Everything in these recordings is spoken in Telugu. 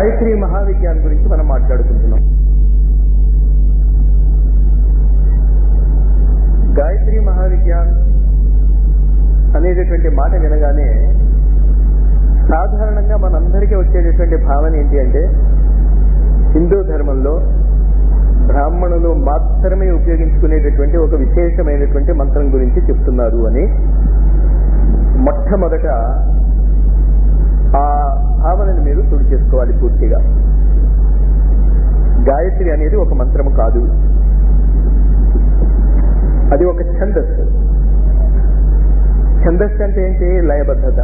గాయత్రి మహావిజ్ఞానం గురించి మనం మాట్లాడుకుంటున్నాం గాయత్రి మహావిజ్ఞాన్ అనేటటువంటి మాట వినగానే సాధారణంగా మనందరికీ వచ్చేటటువంటి భావన ఏంటి అంటే హిందూ ధర్మంలో బ్రాహ్మణులు మాత్రమే ఉపయోగించుకునేటటువంటి ఒక విశేషమైనటువంటి మంత్రం గురించి చెప్తున్నారు అని మొట్టమొదట ఆ భావనని మీరు తుడి చేసుకోవాలి పూర్తిగా గాయత్రి అనేది ఒక మంత్రము కాదు అది ఒక ఛందస్సు ఛందస్సు అంటే ఏంటి లయబద్ధత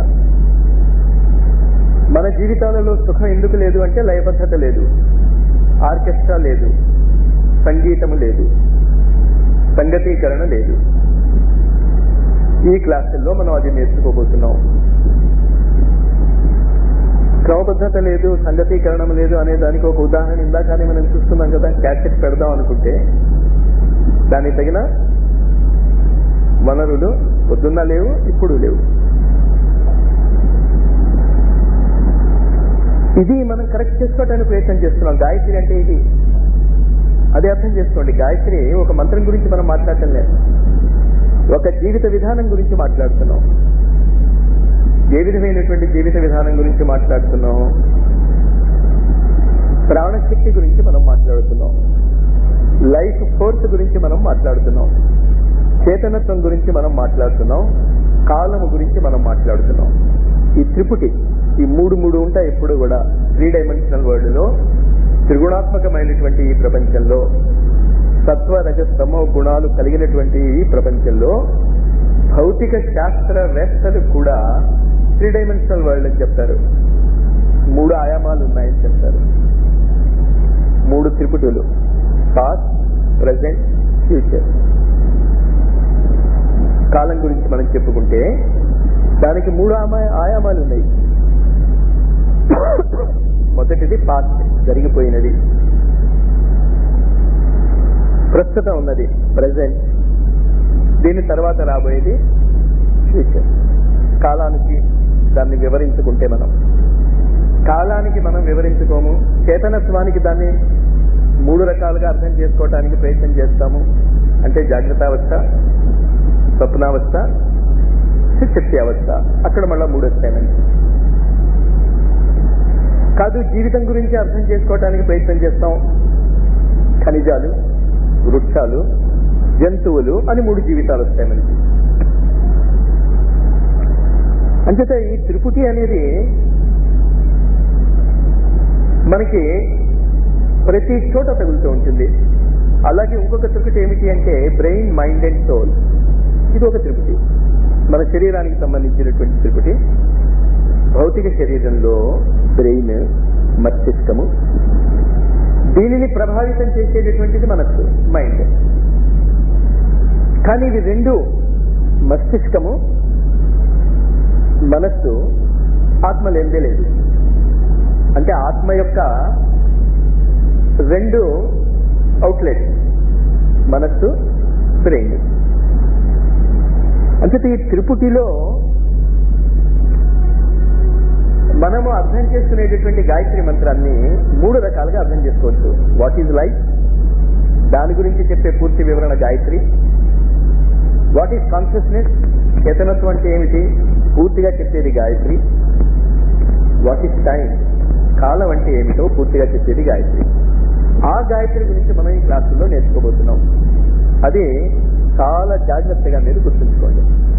మన జీవితాలలో సుఖం ఎందుకు లేదు అంటే లయబద్ధత లేదు ఆర్కెస్ట్రా లేదు సంగీతము లేదు సంగతీకరణ లేదు ఈ క్లాసుల్లో మనం అది నేర్చుకోబోతున్నాం క్రమబద్ధత లేదు సంగతీకరణం లేదు అనే దానికి ఒక ఉదాహరణ ఇందాకనే మనం చూస్తున్నాం కదా క్యాసెట్ పెడదాం అనుకుంటే దానికి తగిన వనరులు పొద్దున్న లేవు ఇప్పుడు లేవు ఇది మనం కరెక్ట్ చేసుకోవడానికి ప్రయత్నం చేస్తున్నాం గాయత్రి అంటే ఇది అదే అర్థం చేసుకోండి గాయత్రి ఒక మంత్రం గురించి మనం మాట్లాడటం లేదు ఒక జీవిత విధానం గురించి మాట్లాడుతున్నాం ఏ విధమైనటువంటి జీవిత విధానం గురించి మాట్లాడుతున్నాం ప్రాణశక్తి గురించి మనం మాట్లాడుతున్నాం లైఫ్ ఫోర్స్ గురించి మనం మాట్లాడుతున్నాం చేతనత్వం గురించి మనం మాట్లాడుతున్నాం కాలము గురించి మనం మాట్లాడుతున్నాం ఈ త్రిపుటి ఈ మూడు మూడు ఉంటాయి ఎప్పుడు కూడా త్రీ డైమెన్షనల్ వరల్డ్ లో త్రిగుణాత్మకమైనటువంటి ఈ ప్రపంచంలో సత్వ రజస్తమో గుణాలు కలిగినటువంటి ఈ ప్రపంచంలో భౌతిక శాస్త్రవేత్తలు కూడా త్రీ డైమెన్షనల్ వరల్డ్ అని చెప్తారు మూడు ఆయామాలు ఉన్నాయని చెప్తారు మూడు త్రిపుటులు పాస్ట్ ప్రజెంట్ ఫ్యూచర్ కాలం గురించి మనం చెప్పుకుంటే దానికి మూడు ఆయామాలు ఉన్నాయి మొదటిది పాస్ట్ జరిగిపోయినది ప్రస్తుతం ఉన్నది ప్రజెంట్ దీని తర్వాత రాబోయేది ఫ్యూచర్ కాలానికి దాన్ని వివరించుకుంటే మనం కాలానికి మనం వివరించుకోము చేతనత్వానికి దాన్ని మూడు రకాలుగా అర్థం చేసుకోవటానికి ప్రయత్నం చేస్తాము అంటే జాగ్రత్త అవస్థ స్వప్నావస్థ శక్తి అవస్థ అక్కడ మళ్ళా మూడు వస్తాయి మనకి కాదు జీవితం గురించి అర్థం చేసుకోవటానికి ప్రయత్నం చేస్తాం ఖనిజాలు వృక్షాలు జంతువులు అని మూడు జీవితాలు వస్తాయి మనకి అంచేత ఈ త్రిపుటి అనేది మనకి ప్రతి చోట తగులుతూ ఉంటుంది అలాగే ఇంకొక త్రిపుటి ఏమిటి అంటే బ్రెయిన్ మైండ్ అండ్ సోల్ ఇది ఒక త్రిపుటి మన శరీరానికి సంబంధించినటువంటి త్రిపుటి భౌతిక శరీరంలో బ్రెయిన్ మస్తిష్కము దీనిని ప్రభావితం చేసేటటువంటిది మనస్సు మైండ్ కానీ ఇవి రెండు మస్తిష్కము మనస్సు ఆత్మ లేదే లేదు అంటే ఆత్మ యొక్క రెండు అవుట్లెట్ మనస్సు బ్రెయిన్ అంటే ఈ త్రిపుటిలో మనము అర్థం చేసుకునేటటువంటి గాయత్రి మంత్రాన్ని మూడు రకాలుగా అర్థం చేసుకోవచ్చు వాట్ ఈజ్ లైఫ్ దాని గురించి చెప్పే పూర్తి వివరణ గాయత్రి వాట్ ఈజ్ కాన్షియస్నెస్ చేతనత్వం అంటే ఏమిటి పూర్తిగా చెప్పేది గాయత్రి వాట్ ఈజ్ టైం కాలం అంటే ఏమిటో పూర్తిగా చెప్పేది గాయత్రి ఆ గాయత్రి గురించి మనం ఈ క్లాసుల్లో నేర్చుకోబోతున్నాం అది చాలా జాగ్రత్తగా మీరు గుర్తుంచుకోండి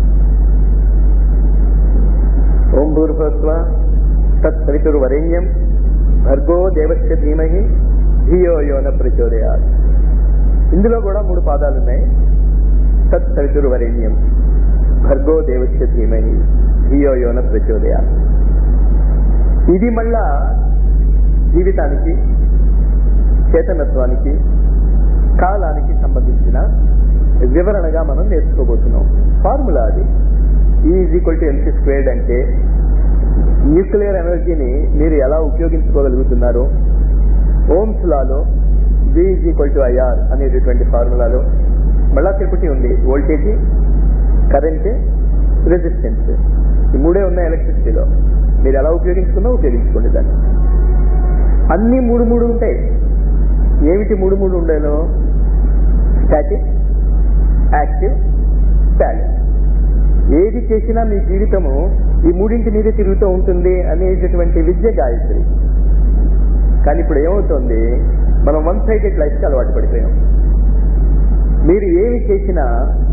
ఓం భూర్భస్వ తత్సవితుర్వరేణ్యం భర్గో దేవస్య ధీమహి ధియో యోన ప్రచోదయా ఇందులో కూడా మూడు పాదాలు ఉన్నాయి తత్సవితుర్వరేణ్యం భర్గో దేవస్య ధీమహి ధియో యోన ప్రచోదయా ఇది మళ్ళా జీవితానికి చేతనత్వానికి కాలానికి సంబంధించిన వివరణగా మనం నేర్చుకోబోతున్నాం ఫార్ములా అది is equal to M C squared అంటే న్యూక్లియర్ ఎనర్జీని మీరు ఎలా ఉపయోగించుకోగలుగుతున్నారో ఓమ్స్ లాలో V is equal to I R అనేటటువంటి ఫార్ములాలో మళ్ళా త్రిపుటి ఉంది వోల్టేజ్ కరెంట్ రెసిస్టెన్స్ ఈ మూడే ఉన్నాయి ఎలక్ట్రిసిటీలో మీరు ఎలా ఉపయోగించుకున్నా ఉపయోగించుకోండి దాన్ని అన్ని మూడు మూడు ఉంటాయి ఏమిటి మూడు మూడు ఉండేలో స్టాటిక్ యాక్టివ్ బ్యాలెన్స్ ఏది చేసినా మీ జీవితము ఈ మూడింటి మీదే తిరుగుతూ ఉంటుంది అనేటటువంటి విద్య గాయత్రి కానీ ఇప్పుడు ఏమవుతుంది మనం వన్ సైడెడ్ లైఫ్కి అలవాటు పడిపోయాం మీరు ఏమి చేసినా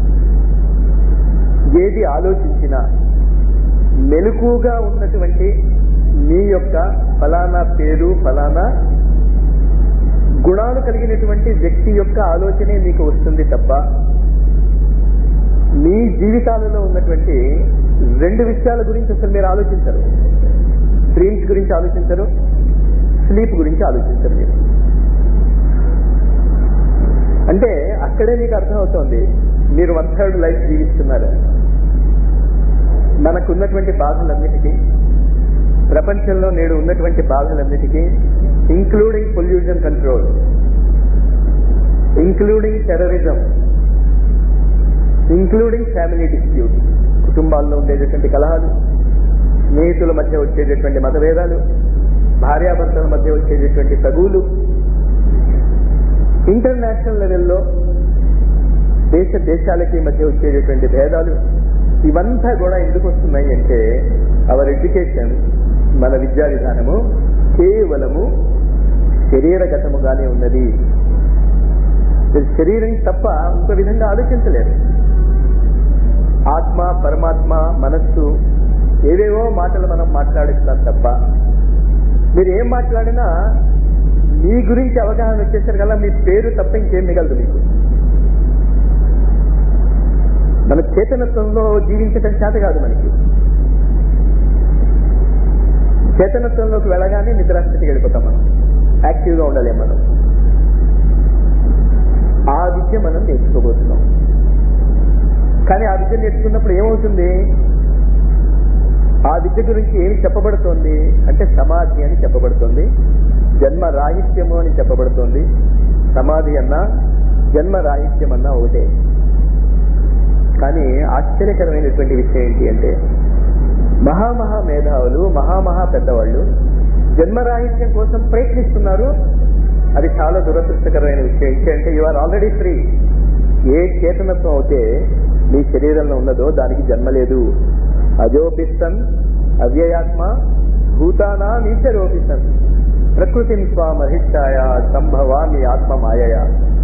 ఏది ఆలోచించినా మెలకుగా ఉన్నటువంటి మీ యొక్క ఫలానా పేరు ఫలానా గుణాలు కలిగినటువంటి వ్యక్తి యొక్క ఆలోచనే మీకు వస్తుంది తప్ప మీ జీవితాలలో ఉన్నటువంటి రెండు విషయాల గురించి అసలు మీరు ఆలోచించరు డ్రీమ్స్ గురించి ఆలోచించరు స్లీప్ గురించి ఆలోచించరు మీరు అంటే అక్కడే మీకు అర్థమవుతోంది మీరు వన్ థర్డ్ లైఫ్ జీవిస్తున్నారు మనకున్నటువంటి బాధలన్నిటికీ ప్రపంచంలో నేడు ఉన్నటువంటి బాధలన్నిటికీ including pollution control including terrorism including family dispute కుటుంబాల్లో ఉండేటటువంటి కలహాలు స్నేహితుల మధ్య వచ్చేటటువంటి మతభేదాలు భార్యాభర్తల మధ్య వచ్చేటటువంటి తగులు ఇంటర్నేషనల్ లెవెల్లో దేశ దేశాలకి మధ్య వచ్చేటటువంటి భేదాలు ఇవంతా కూడా ఎందుకు వస్తున్నాయి అంటే అవర్ ఎడ్యుకేషన్ మన విద్యా విధానము కేవలము శరీరగతముగానే ఉన్నది మీరు శరీరం తప్ప ఇంకో విధంగా ఆలోచించలేరు ఆత్మ పరమాత్మ మనస్సు ఏవేవో మాటలు మనం మాట్లాడిస్తాం తప్ప మీరు ఏం మాట్లాడినా మీ గురించి అవగాహన వచ్చేసరికల్లా మీ పేరు తప్ప ఇంకేం మిగలదు మీకు మన చేతనత్వంలో జీవించటం చేత కాదు మనకి చేతనత్వంలోకి వెళ్ళగానే నిద్రాస్థితికి వెళ్ళిపోతాం మనం యాక్టివ్గా ఉండలేం మనం ఆ విద్య మనం నేర్చుకోబోతున్నాం కానీ ఆ విద్య నేర్చుకున్నప్పుడు ఏమవుతుంది ఆ విద్య గురించి ఏమి చెప్పబడుతోంది అంటే సమాధి అని చెప్పబడుతోంది జన్మ రాహిత్యము అని చెప్పబడుతోంది సమాధి అన్నా జన్మ రాహిత్యం అన్నా ఒకటే కానీ ఆశ్చర్యకరమైనటువంటి విషయం ఏంటి అంటే మహామహా మేధావులు మహామహా పెద్దవాళ్ళు జన్మరాహిత్యం కోసం ప్రయత్నిస్తున్నారు అది చాలా దురదృష్టకరమైన విషయం ఏంటంటే యు ఆర్ ఆల్రెడీ ఫ్రీ ఏ చేతనత్వం అయితే మీ శరీరంలో ఉన్నదో దానికి జన్మ లేదు అజోపిస్తన్ అవ్యయాత్మ భూతానా నీచరోపిస్తన్ ప్రకృతిని స్వామహిష్టాయ సంభవామి ఆత్మ మాయయ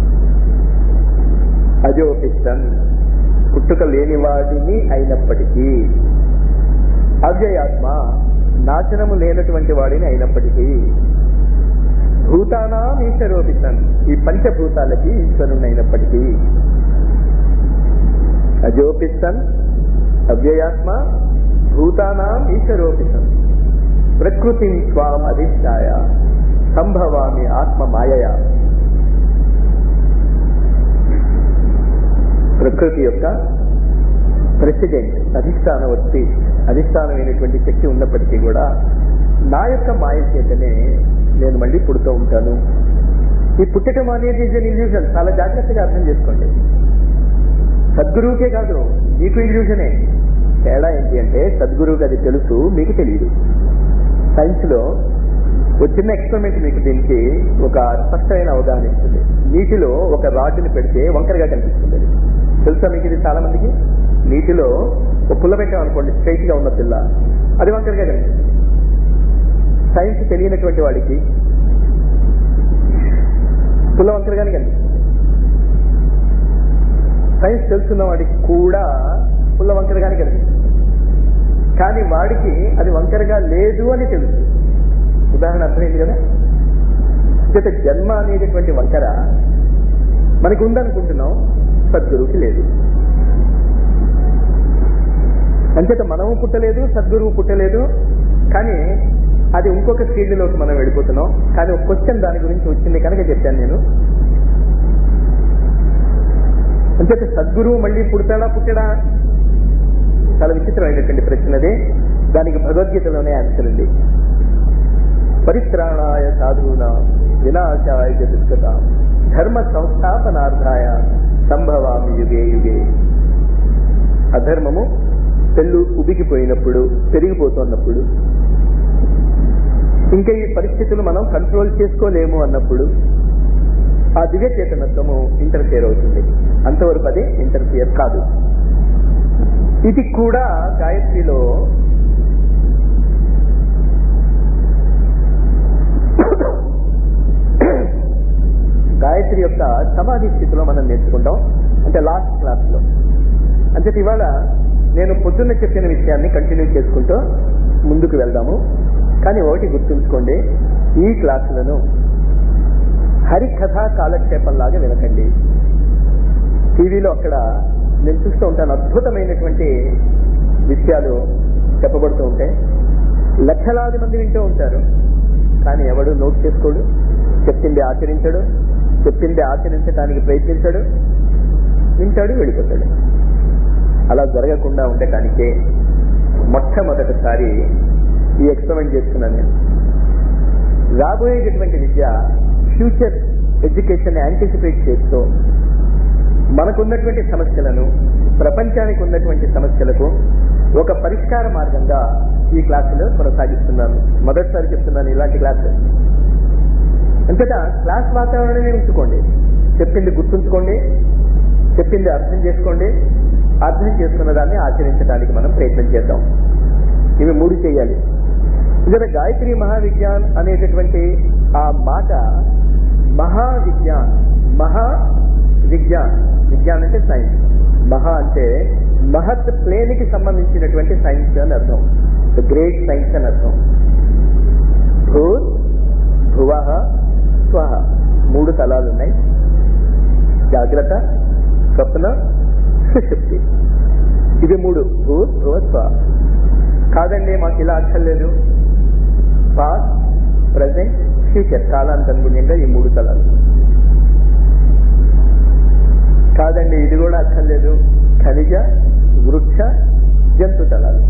అజోపిస్తన్ పుట్టుక లేనివాడిని అయినప్పటికీ అవ్యయాత్మ నాశనము లేనటువంటి వాడిని అయినప్పటికీ భూతానా ఈశ్వరోపితన్ ఈ పంచభూతాలకి ఈశ్వరుని అయినప్పటికీ అజోపిస్తన్ అవ్యయాత్మ భూతానాం ఈశ్వరోపితన్ ప్రకృతి స్వాం అధిష్టాయ సంభవామి ఆత్మ మాయయ ప్రకృతి యొక్క ప్రెసిడెంట్ అధిష్టానవర్తి అధిష్టానమైనటువంటి శక్తి ఉన్నప్పటికీ కూడా నా యొక్క మాయ చేతనే నేను మళ్ళీ పుడుతూ ఉంటాను ఈ పుట్టడం అనేది ఇస్ ఇల్యూజన్ చాలా జాగ్రత్తగా అర్థం చేసుకోండి సద్గురువుకే కాదు మీకు ఇల్యూజనే తేడా ఏంటి అంటే సద్గురువుకి అది తెలుసు మీకు తెలియదు సైన్స్ లో ఒక చిన్న ఎక్స్పెరిమెంట్ మీకు దీనికి ఒక స్పష్టమైన అవగాహన ఇస్తుంది నీటిలో ఒక రాడ్ని పెడితే వంకరగా కనిపిస్తుంది అది తెలుసా మీకు ఇది చాలా మందికి నీటిలో ఒక పుల్ల పెట్టాం అనుకోండి స్ట్రైట్ గా ఉన్న పిల్ల అది వంకరగా కనిపిస్తుంది సైన్స్ తెలియనటువంటి వాడికి పుల్ల వంకరగానే కనిపిస్తుంది సైన్స్ తెలుసున్న వాడికి కూడా పుల్ల వంకరగానే కనిపిస్తుంది కానీ వాడికి అది వంకరగా లేదు అని తెలుసు ఉదాహరణ అర్థమైంది కదా చేత జన్మ అనేటటువంటి వంకర మనకి ఉందనుకుంటున్నాం సద్గురువుకి లేదు అంచేత మనము పుట్టలేదు సద్గురువు పుట్టలేదు కానీ అది ఇంకొక ఫీల్డ్లోకి మనం వెళ్ళిపోతున్నాం కానీ ఒక క్వశ్చన్ దాని గురించి వచ్చింది కనుక చెప్పాను నేను అంచేత సద్గురువు మళ్ళీ పుడతాడా పుట్టడా చాలా విచిత్రమైనటువంటి ప్రశ్నది దానికి భగవద్గీతలోనే ఆన్సర్ ఉంది పరిత్రాణాయ సాధూన వినాశాయ దుష్కత ధర్మ సంస్థాపనార్థాయ సంభవామి యుగే యుగే అధర్మము పెళ్ళు ఉబికిపోయినప్పుడు పెరిగిపోతున్నప్పుడు ఇంకా ఈ పరిస్థితులు మనం కంట్రోల్ చేసుకోలేము అన్నప్పుడు ఆ దివ్య చేతనత్వము ఇంటర్ఫియర్ అవుతుంది అంతవరకు అది ఇంటర్ఫియర్ కాదు ఇది కూడా గాయత్రిలో గాయత్రి యొక్క సమాధి స్థితిలో మనం నేర్చుకుంటాం అంటే లాస్ట్ క్లాస్ లో అంటే ఇవాళ నేను పొద్దున్న చెప్పిన విషయాన్ని కంటిన్యూ చేసుకుంటూ ముందుకు వెళ్దాము కానీ ఒకటి గుర్తుంచుకోండి ఈ క్లాసులను హరికథ కాలక్షేపంలాగా వినకండి టీవీలో అక్కడ నేను చూస్తూ ఉంటాను అద్భుతమైనటువంటి విషయాలు చెప్పబడుతూ ఉంటాయి లక్షలాది మంది వింటూ ఉంటారు కానీ ఎవడు నోట్ చేసుకోడు చెప్పింది ఆచరించడు చెప్పింది ఆచరించడానికి ప్రయత్నించడు వింటాడు వెళ్ళిపోతాడు అలా జరగకుండా ఉండటానికే మొట్టమొదటిసారి ఈ ఎక్స్పెరిమెంట్ చేస్తున్నాను నేను రాబోయేటటువంటి విద్య ఫ్యూచర్ ఎడ్యుకేషన్ యాంటిసిపేట్ చేస్తూ మనకున్నటువంటి సమస్యలను ప్రపంచానికి ఉన్నటువంటి సమస్యలకు ఒక పరిష్కార మార్గంగా ఈ క్లాసులో కొనసాగిస్తున్నాను మొదటిసారి చెప్తున్నాను ఇలాంటి క్లాసు అంతటా క్లాస్ వాతావరణమే ఉంచుకోండి చెప్పింది గుర్తుంచుకోండి చెప్పింది అర్థం చేసుకోండి అర్థం చేసుకున్న దాన్ని ఆచరించడానికి మనం ప్రయత్నం చేద్దాం ఇవి మూడు చేయాలి ఇక్కడ గాయత్రి మహావిజ్ఞాన్ అనేటటువంటి ఆ మాట మహావిజ్ఞాన్ మహా విజ్ఞాన్ విజ్ఞాన్ అంటే సైన్స్ మహా అంటే మహత్ ప్లేన్ కి సంబంధించినటువంటి సైన్స్ అని అర్థం గ్రేట్ సైన్స్ అని అర్థం భూర్ భువ స్వహ మూడు తలాలు ఉన్నాయి జాగ్రత్త స్వప్న సుశక్తి ఇది మూడు భూర్ భువ స్వ కాదండి మాకు ఇలా అక్కర్లేదు పాస్ట్ ప్రజెంట్ ఫ్యూచర్ కాలానికి అనుగుణ్యంగా ఈ మూడు తలాలు కాదండి ఇది కూడా అక్కర్లేదు ఖనిజ వృక్ష జంతు తలాలు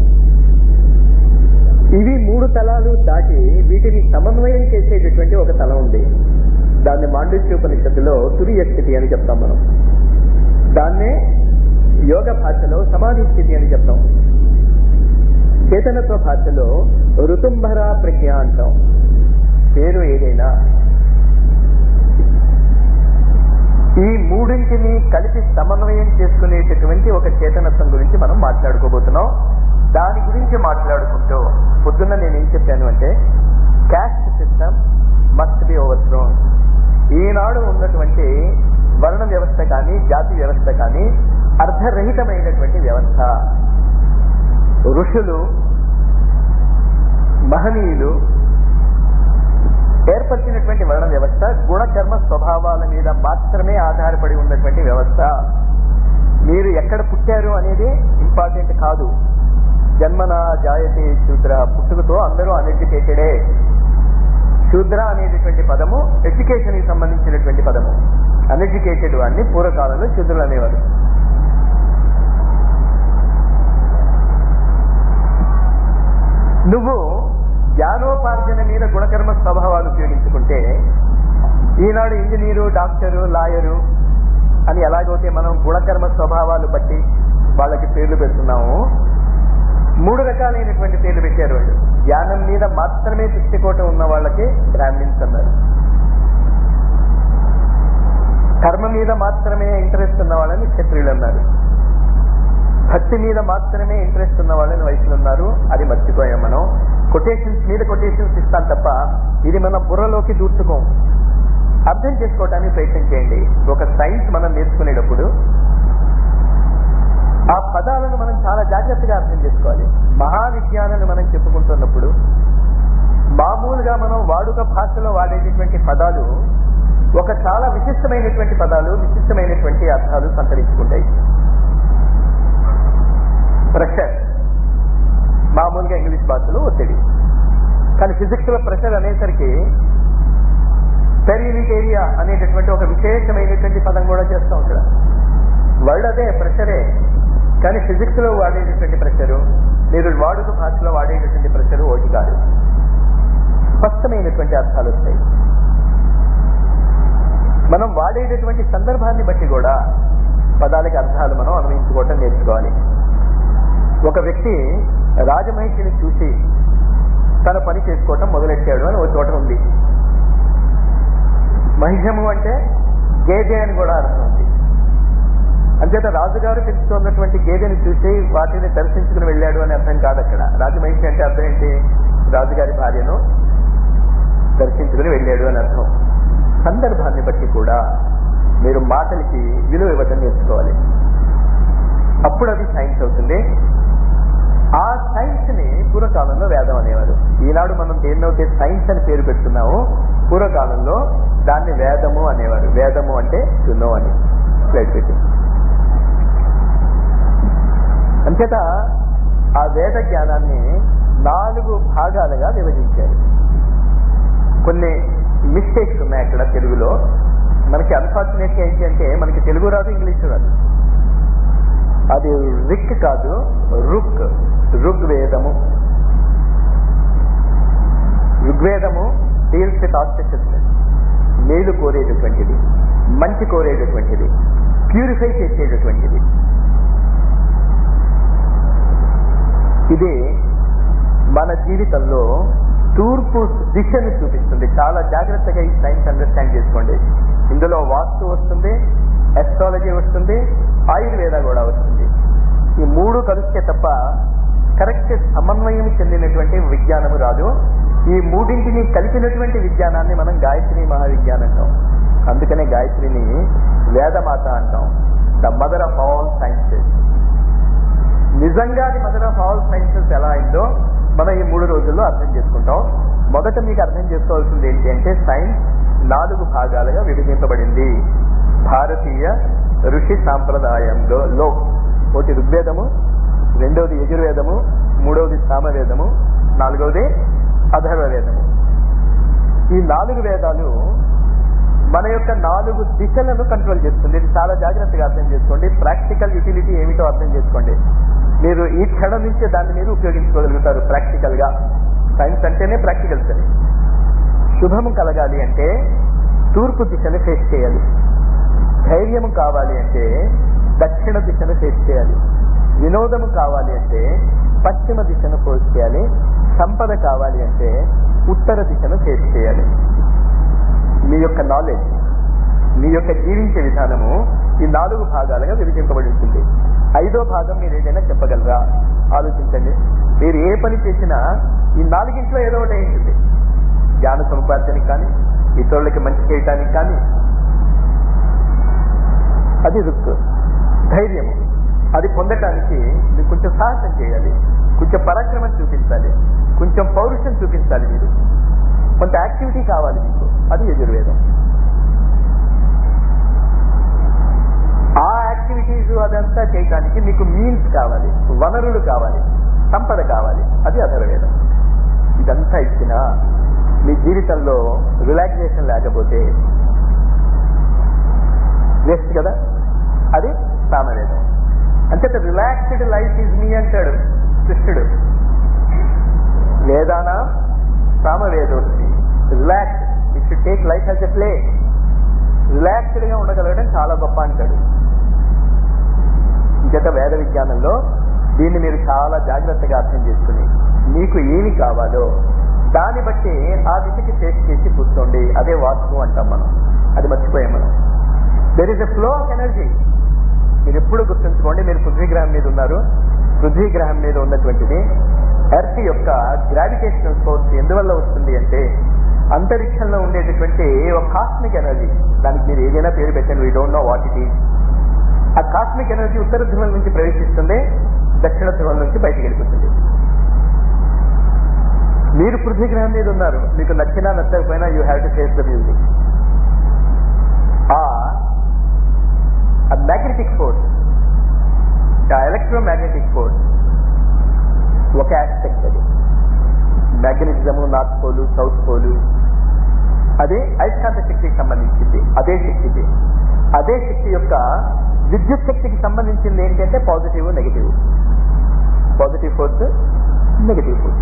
ఇవి మూడు తలాలు దాటి వీటిని సమన్వయం చేసేటటువంటి ఒక తలం ఉంది దాన్ని మాండూక్యోపనిషత్తులో తురియ స్థితి అని చెప్తాం మనం దాన్నే యోగ భాషలో సమాధి స్థితి అని చెప్తాం చేతనత్వ భాషలో ఋతుంభర ప్రజ్ఞ అంటాం పేరు ఏదైనా ఈ మూడింటిని కలిపి సమన్వయం చేసుకునేటటువంటి ఒక చేతనత్వం గురించి మనం మాట్లాడుకోబోతున్నాం దాని గురించి మాట్లాడుకుంటూ పొద్దున్న నేను ఏం చెప్పాను అంటే caste system must be overthrown ఈనాడు ఉన్నటువంటి వర్ణ వ్యవస్థ కానీ జాతి వ్యవస్థ కానీ అర్ధరహితమైనటువంటి వ్యవస్థ ఋషులు మహనీయులు ఏర్పరిచినటువంటి వర్ణ వ్యవస్థ గుణకర్మ స్వభావాల మీద మాత్రమే ఆధారపడి ఉన్నటువంటి వ్యవస్థ మీరు ఎక్కడ పుట్టారు అనేది ఇంపార్టెంట్ కాదు జన్మన జాయతే శూద్ర పుట్టుకతో అందరూ అన్ఎడ్యుకేటెడే శూద్ర అనేటటువంటి పదము ఎడ్యుకేషన్ కి సంబంధించినటువంటి పదము అన్ఎడ్యుకేటెడ్ వాడిని పూర్వకాలంలో శూద్రులు అనేవారు నువ్వు జ్ఞానోపార్జన మీద గుణకర్మ స్వభావాలు ఉపయోగించుకుంటే ఈనాడు ఇంజనీరు డాక్టరు లాయరు అని ఎలాగైతే మనం గుణకర్మ స్వభావాలు బట్టి వాళ్ళకి పేర్లు పెడుతున్నాము మూడు రకాలైనటువంటి పేర్లు పెట్టారు వాళ్ళు జ్ఞానం మీద మాత్రమే దృష్టికోట ఉన్న వాళ్ళకి బ్రాహ్మిన్స్ అన్నారు కర్మ మీద మాత్రమే ఇంట్రెస్ట్ ఉన్న వాళ్ళని క్షత్రియులు అన్నారు భక్తి మీద మాత్రమే ఇంట్రెస్ట్ ఉన్న వాళ్ళని వయసులు ఉన్నారు అది మర్చిపోయాం మనం కొటేషన్స్ మీద కొటేషన్స్ ఇస్తాం తప్ప ఇది మన బుర్రలోకి దూర్చుకోం అర్థం చేసుకోవటానికి ప్రయత్నం చేయండి ఒక సైన్స్ మనం నేర్చుకునేటప్పుడు ఆ పదాలను మనం చాలా జాగ్రత్తగా అర్థం చేసుకోవాలి మహావిజ్ఞానాన్ని మనం చెప్పుకుంటున్నప్పుడు మామూలుగా మనం వాడుక భాషలో వాడేటటువంటి పదాలు ఒక చాలా విశిష్టమైనటువంటి పదాలు విశిష్టమైనటువంటి అర్థాలు సంతరించుకుంటాయి ప్రెషర్ మామూలుగా ఇంగ్లీష్ భాషలో ఒత్తిడి కానీ ఫిజిక్స్ లో ప్రెషర్ అనేసరికి పెరినిట్ ఏరియా అనేటటువంటి ఒక విశేషమైనటువంటి పదం కూడా చేస్తాం ఇక్కడ వర్డ్ అదే ప్రెషరే కానీ ఫిజిక్స్ లో వాడేటటువంటి ప్రెషరు మీరు వాడుక భాషలో వాడేటటువంటి ప్రెషరు ఒకటి కాదు స్పష్టమైనటువంటి అర్థాలు వస్తాయి మనం వాడేటటువంటి సందర్భాన్ని బట్టి కూడా పదాలకి అర్థాలు మనం అన్వయించుకోవటం నేర్చుకోవాలి ఒక వ్యక్తి రాజమహిషిని చూసి తన పని చేసుకోవటం మొదలెట్టాడు అని ఒక చోట ఉంది మహిషము అంటే గేదె అని కూడా అర్థం ఉంది అంచేత రాజుగారు పెంచుతున్నటువంటి గేదెని చూసి వాటిని దర్శించుకుని వెళ్ళాడు అని అర్థం కాదు అక్కడ రాజమహిషి అంటే అర్థం ఏంటి రాజుగారి భార్యను దర్శించుకుని వెళ్ళాడు అని అర్థం సందర్భాన్ని బట్టి కూడా మీరు మాటలకి విలువ ఇవ్వటం నేర్చుకోవాలి అప్పుడు అది సైన్స్ అవుతుంది ఆ సైన్స్ ని పూర్వకాలంలో వేదం అనేవారు ఈనాడు మనం దేన్నైతే సైన్స్ అని పేరు పెడుతున్నాము పూర్వకాలంలో దాన్ని వేదము అనేవారు వేదము అంటే చున్నో అని స్లైడ్ పెట్టి అంచేత ఆ వేద జ్ఞానాన్ని నాలుగు భాగాలుగా విభజించారు కొన్ని మిస్టేక్స్ ఉన్నాయి అక్కడ తెలుగులో మనకి అన్ఫార్చునేట్ ఏంటి అంటే మనకి తెలుగు రాదు ఇంగ్లీష్ రాదు అది రిక్ కాదు రుక్ ఋగ్వేదము ఋగ్వేదము డీల్స్ విత్ ఆస్పెక్టెస్నెస్ మేలు కోరేటటువంటిది మంచి కోరేటటువంటిది ప్యూరిఫై చేసేటటువంటిది ఇది మన జీవితంలో తూర్పు దిశను చూపిస్తుంది చాలా జాగ్రత్తగా ఈ సైన్స్ అండర్స్టాండ్ చేసుకోండి ఇందులో వాస్తు వస్తుంది ఎస్ట్రాలజీ వస్తుంది ఆయుర్వేద కూడా వస్తుంది ఈ మూడు కలిస్తే తప్ప కరెక్ట్ సమన్వయం చెందినటువంటి విజ్ఞానము రాదు ఈ మూడింటిని కలిపినటువంటి విజ్ఞానాన్ని మనం గాయత్రి మహావిజ్ఞానం అంటాం అందుకనే గాయత్రిని వేదమాత అంటాం the mother of all sciences నిజంగా అది మదర్ ఆఫ్ ఆల్ సైన్సెస్ ఎలా అయిందో మనం ఈ మూడు రోజుల్లో అర్థం చేసుకుంటాం మొదట మీకు అర్థం చేసుకోవాల్సింది ఏంటి అంటే సైన్స్ నాలుగు భాగాలుగా విభజింపబడింది భారతీయ ఋషి సాంప్రదాయంలో లో ఒకటి ఋగ్వేదము రెండవది యజుర్వేదము మూడవది సామవేదము నాలుగవది అధర్వ వేదము ఈ నాలుగు వేదాలు మన యొక్క నాలుగు దిశలను కంట్రోల్ చేస్తుంది ఇది చాలా జాగ్రత్తగా అర్థం చేసుకోండి ప్రాక్టికల్ యూటిలిటీ ఏమిటో అర్థం చేసుకోండి మీరు ఈ క్షణం నుంచే దాన్ని మీరు ఉపయోగించుకోగలుగుతారు ప్రాక్టికల్ గా సైన్స్ అంటేనే ప్రాక్టికల్ సరే శుభము కలగాలి అంటే తూర్పు దిశను ఫేస్ చేయాలి ధైర్యము కావాలి అంటే దక్షిణ దిశను ఫేస్ చేయాలి వినోదము కావాలి అంటే పశ్చిమ దిశను ఫేస్ చేయాలి సంపద కావాలి అంటే ఉత్తర దిశను ఫేస్ చేయాలి మీ యొక్క నాలెడ్జ్ మీ యొక్క జీవించే విధానము ఈ నాలుగు భాగాలుగా విభజింపబడి ఉంటుంది ఐదో భాగం మీరు ఏదైనా చెప్పగలరా ఆలోచించండి మీరు ఏ పని చేసినా ఈ నాలుగింట్లో ఏదో ఒకటి ఉంటుంది జ్ఞాన సముపార్జనకి కానీ ఇతరులకి మంచి చేయటానికి కానీ అది రుక్ ధైర్యము అది పొందటానికి మీరు కొంచెం సాహసం చేయాలి కొంచెం పరాక్రమం చూపించాలి కొంచెం పౌరుషం చూపించాలి మీరు కొంత యాక్టివిటీ కావాలి మీకు అది యజుర్వేదం ఆ యాక్టివిటీస్ అదంతా చేయడానికి మీకు మీన్స్ కావాలి వనరులు కావాలి సంపద కావాలి అది అధర్వేదం ఇదంతా ఇచ్చిన మీ జీవితంలో రిలాక్సేషన్ లేకపోతే వేస్ట్ కదా అది సామవేదం అంతేత రిలాక్స్డ్ లైఫ్ ఈజ్ మీ అంటాడు కృష్ణుడు వేదాన సామవేదోస్తి relax it should take life as a play relaxed గా ఉండగలగడం చాలా గొప్ప అంటాడు ఇంకట వేద విజ్ఞానంలో దీన్ని మీరు చాలా జాగ్రత్తగా అర్థం చేసుకుని మీకు ఏమి కావాలో దాన్ని బట్టి ఆ దిశకి టేస్ట్ చేసి కూర్చోండి అదే వాస్తు అంటాం మనం అది మర్చిపోయాం మనం there is a flow of energy మీరు ఎప్పుడు గుర్తుంచుకోండి మీరు పృథ్వీ గ్రహం మీద ఉన్నారు పృథ్వీ గ్రహం మీద ఉన్నటువంటిది ఎర్త్ యొక్క గ్రావిటేషనల్ ఫోర్స్ ఎందువల్ల వస్తుంది అంటే అంతరిక్షంలో ఉండేటటువంటి ఒక కాస్మిక్ ఎనర్జీ దానికి మీరు ఏదైనా పేరు పెట్టండి we don't know what it is ఆ కాస్మిక్ ఎనర్జీ ఉత్తర ధ్రువం నుంచి ప్రవేశిస్తుంది దక్షిణ ధ్రువం నుంచి బయటికి వెళ్ళిపోతుంది మీరు పృథ్వీ గ్రహం మీద ఉన్నారు మీకు నచ్చినా నచ్చకపోయినా you have to face the music ఆ మ్యాగ్నెటిక్ ఫోర్స్ ఆ ఎలక్ట్రోమాగ్నెటిక్ ఫోర్స్ ఒక ఆస్పెక్ట్ అది magnetism north pole south pole అదే అయస్కాంత శక్తికి సంబంధించింది అదే శక్తికి అదే శక్తి యొక్క విద్యుత్ శక్తికి సంబంధించింది ఏంటంటే positive negative positive force negative force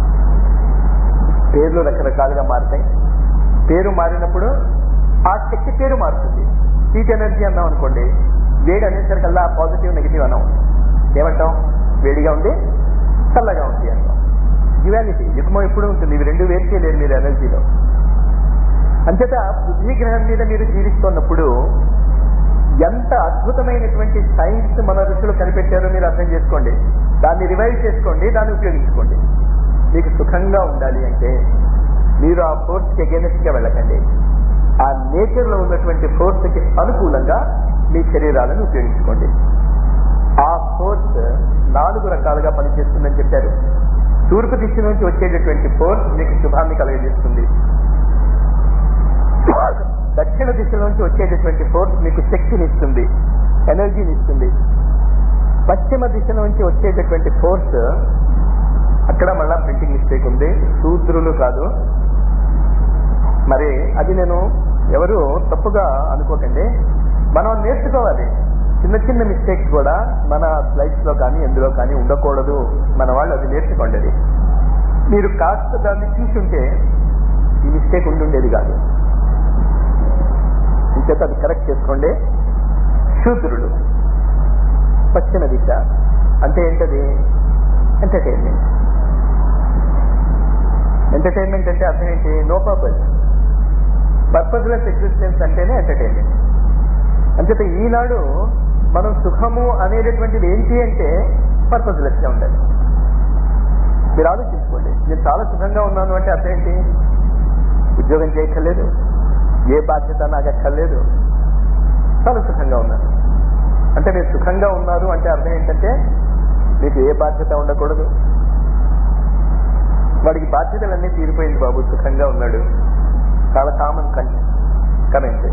పేర్లు రకరకాలుగా మారుతాయి పేరు మారినప్పుడు ఆ శక్తి పేరు మారుతుంది హీట్ ఎనర్జీ అన్నాం అనుకోండి వేడి అనేసరికల్లా పాజిటివ్ నెగిటివ్ అన్నాం ఏమంటాం వేడిగా ఉంది చల్లగా ఉంది అంటాం డ్యువాలిటీ యుగ్మం ఎప్పుడు ఉంటుంది ఇవి రెండు వేరు చేయలేరు మీరు ఎనర్జీలో అంచేత పృథ్వీ గ్రహం మీద మీరు జీవిస్తున్నప్పుడు ఎంత అద్భుతమైనటువంటి సైన్స్ మన ఋషులు కనిపెట్టారో మీరు అర్థం చేసుకోండి దాన్ని రివైవ్ చేసుకోండి దాన్ని ఉపయోగించుకోండి మీకు సుఖంగా ఉండాలి అంటే మీరు ఆ ఫోర్స్కి అగేనెస్ట్ గా వెళ్ళకండి ఆ నేచర్ లో ఉన్నటువంటి ఫోర్స్ కి అనుకూలంగా మీ శరీరాలను ఉపయోగించుకోండి ఆ ఫోర్స్ నాలుగు రకాలుగా పనిచేస్తుందని చెప్పారు తూర్పు దిశ నుంచి వచ్చేటటువంటి ఫోర్స్ మీకు శుభాన్ని కలగజేస్తుంది దక్షిణ దిశ నుంచి వచ్చేటటువంటి ఫోర్స్ మీకు శక్తిని ఇస్తుంది ఎనర్జీని ఇస్తుంది పశ్చిమ దిశ నుంచి వచ్చేటటువంటి ఫోర్స్ అక్కడ మళ్ళా ప్రింటింగ్ మిస్టేక్ ఉంది శూద్రులు కాదు మరి అది నేను ఎవరు తప్పుగా అనుకోకండి మనం నేర్చుకోవాలి చిన్న చిన్న మిస్టేక్స్ కూడా మన స్లైడ్స్ లో కానీ ఎందులో కానీ ఉండకూడదు మన వాళ్ళు అది నేర్చుకోండి అది మీరు కాస్త దాన్ని చూసుంటే ఈ మిస్టేక్ ఉండుండేది కాదు ఇంచేత అది కరెక్ట్ చేసుకోండి శూద్రులు పశ్చిమ దిశ అంటే ఏంటది ఎంటర్టైన్మెంట్ ఎంటర్టైన్మెంట్ అంటే అర్థం ఏంటి నో పర్పస్ పర్పస్లెస్ ఎగ్జిస్టెన్స్ అంటేనే ఎంటర్టైన్మెంట్ అంచేత ఈనాడు మనం సుఖము అనేటటువంటిది ఏంటి అంటే పర్పస్లెస్ గా ఉండాలి మీరు ఆలోచించుకోండి నేను చాలా సుఖంగా ఉన్నాను అంటే అర్థం ఏంటి ఉద్యోగం చేయక్కర్లేదు ఏ బాధ్యత నాకు అక్కర్లేదు చాలా సుఖంగా ఉన్నాను అంటే మీరు సుఖంగా ఉన్నారు అంటే అర్థం ఏంటంటే మీకు ఏ బాధ్యత ఉండకూడదు వాడికి బాధ్యతలన్నీ తీరిపోయింది బాబు సుఖంగా ఉన్నాడు చాలా కామన్ కమెంట్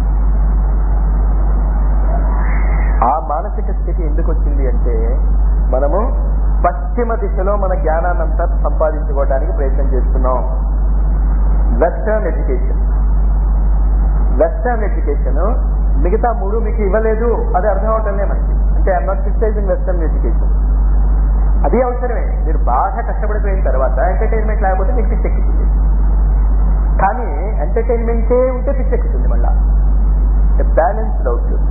ఆ మానసిక స్థితి ఎందుకు వచ్చింది అంటే మనము పశ్చిమ దిశలో మన జ్ఞానాన్నంతా సంపాదించుకోవడానికి ప్రయత్నం చేస్తున్నాం వెస్టర్న్ ఎడ్యుకేషన్ వెస్టర్న్ ఎడ్యుకేషన్ మిగతా మూడు మీకు ఇవ్వలేదు అది అర్థం అవటంలే మనకి అంటే I'm not criticising western education అది అవసరమే మీరు బాగా కష్టపడిపోయిన తర్వాత ఎంటర్టైన్మెంట్ లేకపోతే మీకు పిచ్చెక్కుతుంది కానీ ఎంటర్టైన్మెంటే ఉంటే పిచ్చెక్కుతుంది మళ్ళా బ్యాలెన్స్డ్ అవుట్లుక్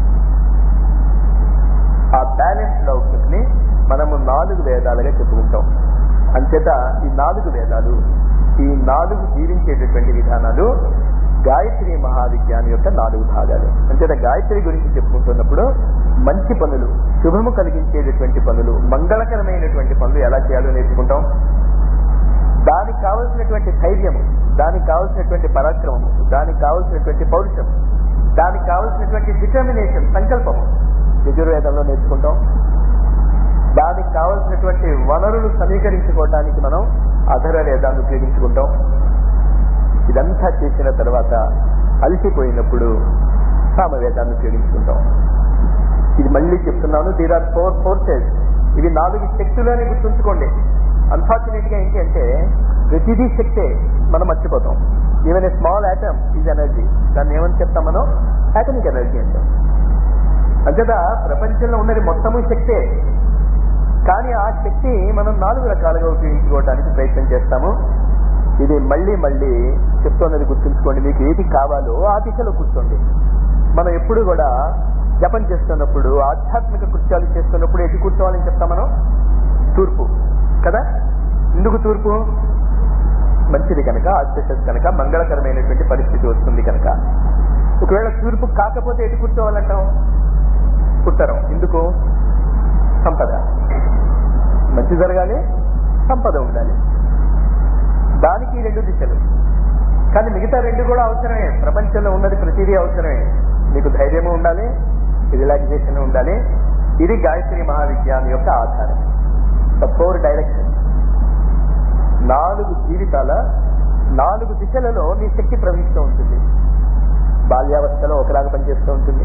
ఆ బ్యాలెన్స్డ్ అవుట్లుక్ ని మనము నాలుగు వేదాలుగా చెప్పుకుంటాం అంచేత ఈ నాలుగు వేదాలు ఈ నాలుగు జీవించేటటువంటి విధానాలు గాయత్రి మహావిజ్ఞానం యొక్క నాలుగు భాగాలు అంచేత గాయత్రి గురించి చెప్పుకుంటున్నప్పుడు మంచి పనులు శుభము కలిగించేటటువంటి పనులు మంగళకరమైనటువంటి పనులు ఎలా చేయాలో నేర్చుకుంటాం దానికి కావలసినటువంటి ధైర్యము దానికి కావలసినటువంటి పరాక్రమము దానికి కావలసినటువంటి పౌరుషం దానికి కావలసినటువంటి డిటర్మినేషన్ సంకల్పము యజుర్వేదంలో నేర్చుకుంటాం దానికి కావలసినటువంటి వనరులు సమీకరించుకోవడానికి మనం అధర వేదాన్ని ఉపయోగించుకుంటాం ఇదంతా చేసిన తర్వాత అలసిపోయినప్పుడు సామవేదాన్ని ఉపయోగించుకుంటాం ఇది మళ్ళీ చెప్తున్నాను దీర్ ఆర్ ఫోర్ ఫోర్సెస్ ఇవి నాలుగు శక్తులని గుర్తుంచుకోండి అన్ఫార్చునేట్ గా ఏంటి అంటే ప్రతిదీ శక్తే మనం మర్చిపోతాం even a small atom is energy దాన్ని ఏమని చెప్తాం మనం యాటమిక్ ఎనర్జీ అంటాం అంతేదా ప్రపంచంలో ఉన్నది మొత్తము శక్తే కానీ ఆ శక్తి మనం నాలుగు రకాలుగా ఉపయోగించుకోవడానికి ప్రయత్నం చేస్తాము ఇది మళ్ళీ మళ్ళీ చెప్తున్నది గుర్తుంచుకోండి మీకు ఏది కావాలో ఆ దిశలో కూర్చోండి మనం ఎప్పుడు కూడా జపం చేస్తున్నప్పుడు ఆధ్యాత్మిక కృత్యాలు చేస్తున్నప్పుడు ఎటు కూర్చోవాలని చెప్తాం మనం తూర్పు కదా ఎందుకు తూర్పు మంచిది కనుక ఆస్పెషస్ కనుక మంగళకరమైనటువంటి పరిస్థితి వస్తుంది కనుక ఒకవేళ తూర్పు కాకపోతే ఎటు కూర్చోవాలంటాం ఉత్తరం ఎందుకు సంపద మంచి జరగాలి సంపద ఉండాలి దానికి ఈ రెండు దిశలు కానీ మిగతా రెండు కూడా అవసరమే ప్రపంచంలో ఉన్నది ప్రతిదీ అవసరమే మీకు ధైర్యము ఉండాలి రిలాక్సేషన్ ఉండాలి ఇది గాయత్రి మహావిజ్ఞానం యొక్క ఆధారం ద ఫోర్ డైరెక్షన్ నాలుగు జీవితాల నాలుగు దిశలలో నీ శక్తి ప్రవహిస్తూ ఉంటుంది బాల్యావస్థలో ఒకలాగా పనిచేస్తూ ఉంటుంది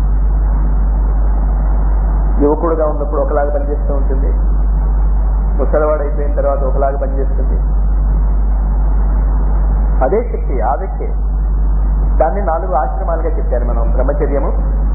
యువకుడుగా ఉన్నప్పుడు ఒకలాగా పనిచేస్తూ ఉంటుంది ముసలివాడు అయిపోయిన తర్వాత ఒకలాగా పనిచేస్తుంది అదే శక్తి ఆ వ్యక్తి దాన్ని నాలుగు ఆశ్రమాలుగా చెప్పారు మనం బ్రహ్మచర్యము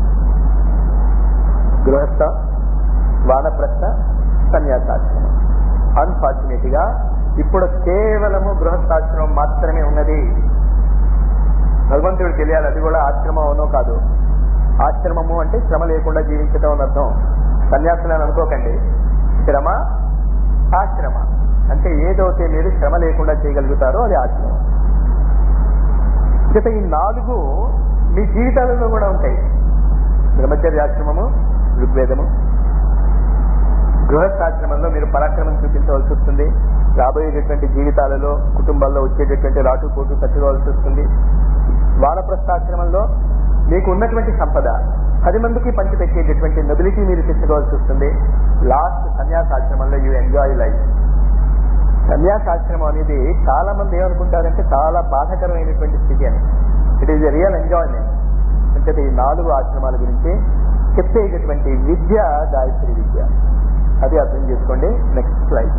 గృహస్థ వానప్రస్థ సన్యాసాశ్రమం అన్ఫార్చునేట్ గా ఇప్పుడు కేవలము గృహస్థాశ్రమం మాత్రమే ఉన్నది భగవంతుడు తెలియాలి అది కూడా ఆశ్రమం అవునో కాదు ఆశ్రమము అంటే శ్రమ లేకుండా జీవించటం అని అర్థం సన్యాసులు అని అనుకోకండి శ్రమ ఆశ్రమ అంటే ఏదైతే మీరు శ్రమ లేకుండా చేయగలుగుతారో అది ఆశ్రమం చేత ఈ నాలుగు మీ జీవితాలలో కూడా ఉంటాయి బ్రహ్మచర్యాశ్రమము ఋగ్వేదము గృహస్థాశ్రమంలో మీరు పరాక్రమం చూపించవలసి వస్తుంది రాబోయేటటువంటి జీవితాలలో కుటుంబాల్లో వచ్చేటటువంటి రాటు పోటు తట్టుకోవాల్సి వస్తుంది వానప్రస్థాశ్రమంలో మీకు ఉన్నటువంటి సంపద పది మందికి పంచిపెట్టేటటువంటి నొబిలిటీ మీరు తెచ్చుకోవాల్సి వస్తుంది లాస్ట్ సన్యాసాశ్రమంలో యూ ఎంజాయ్ లైఫ్ సన్యాసాశ్రమం అనేది చాలా మంది ఏమనుకుంటారంటే చాలా బాధాకరమైనటువంటి స్థితి అని it is a real enjoyment అంటే ఈ నాలుగు ఆశ్రమాల గురించి చెప్పేటటువంటి విద్య గాయత్రి విద్య అది అర్థం చేసుకోండి నెక్స్ట్ స్లైడ్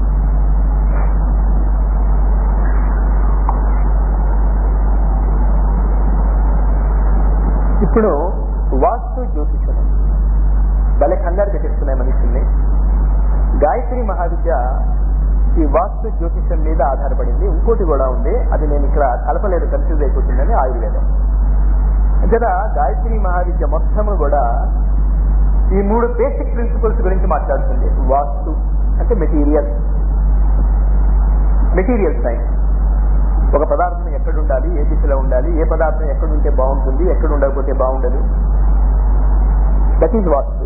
ఇప్పుడు వాస్తు జ్యోతిషం భలే కంగారు పెట్టిస్తున్నాయి మనుషుల్ని గాయత్రి మహావిద్య ఈ వాస్తు జ్యోతిషం మీద ఆధారపడింది ఇంకోటి కూడా ఉంది అది నేను ఇక్కడ కలపలేదు కన్ఫ్యూజ్ అయిపోతుందని ఆయుర్వేదం అంతేనా గాయత్రి మహావిద్య మొత్తము కూడా ఈ మూడు బేసిక్ ప్రిన్సిపల్స్ గురించి మాట్లాడుతుంది వాస్తు అంటే మెటీరియల్ మెటీరియల్ సైన్స్ ఒక పదార్థం ఎక్కడ ఉండాలి ఏ దిశలో ఉండాలి ఏ పదార్థం ఎక్కడ ఉంటే బాగుంటుంది ఎక్కడ ఉండకపోతే బాగుండదు దట్ ఈజ్ వాస్తు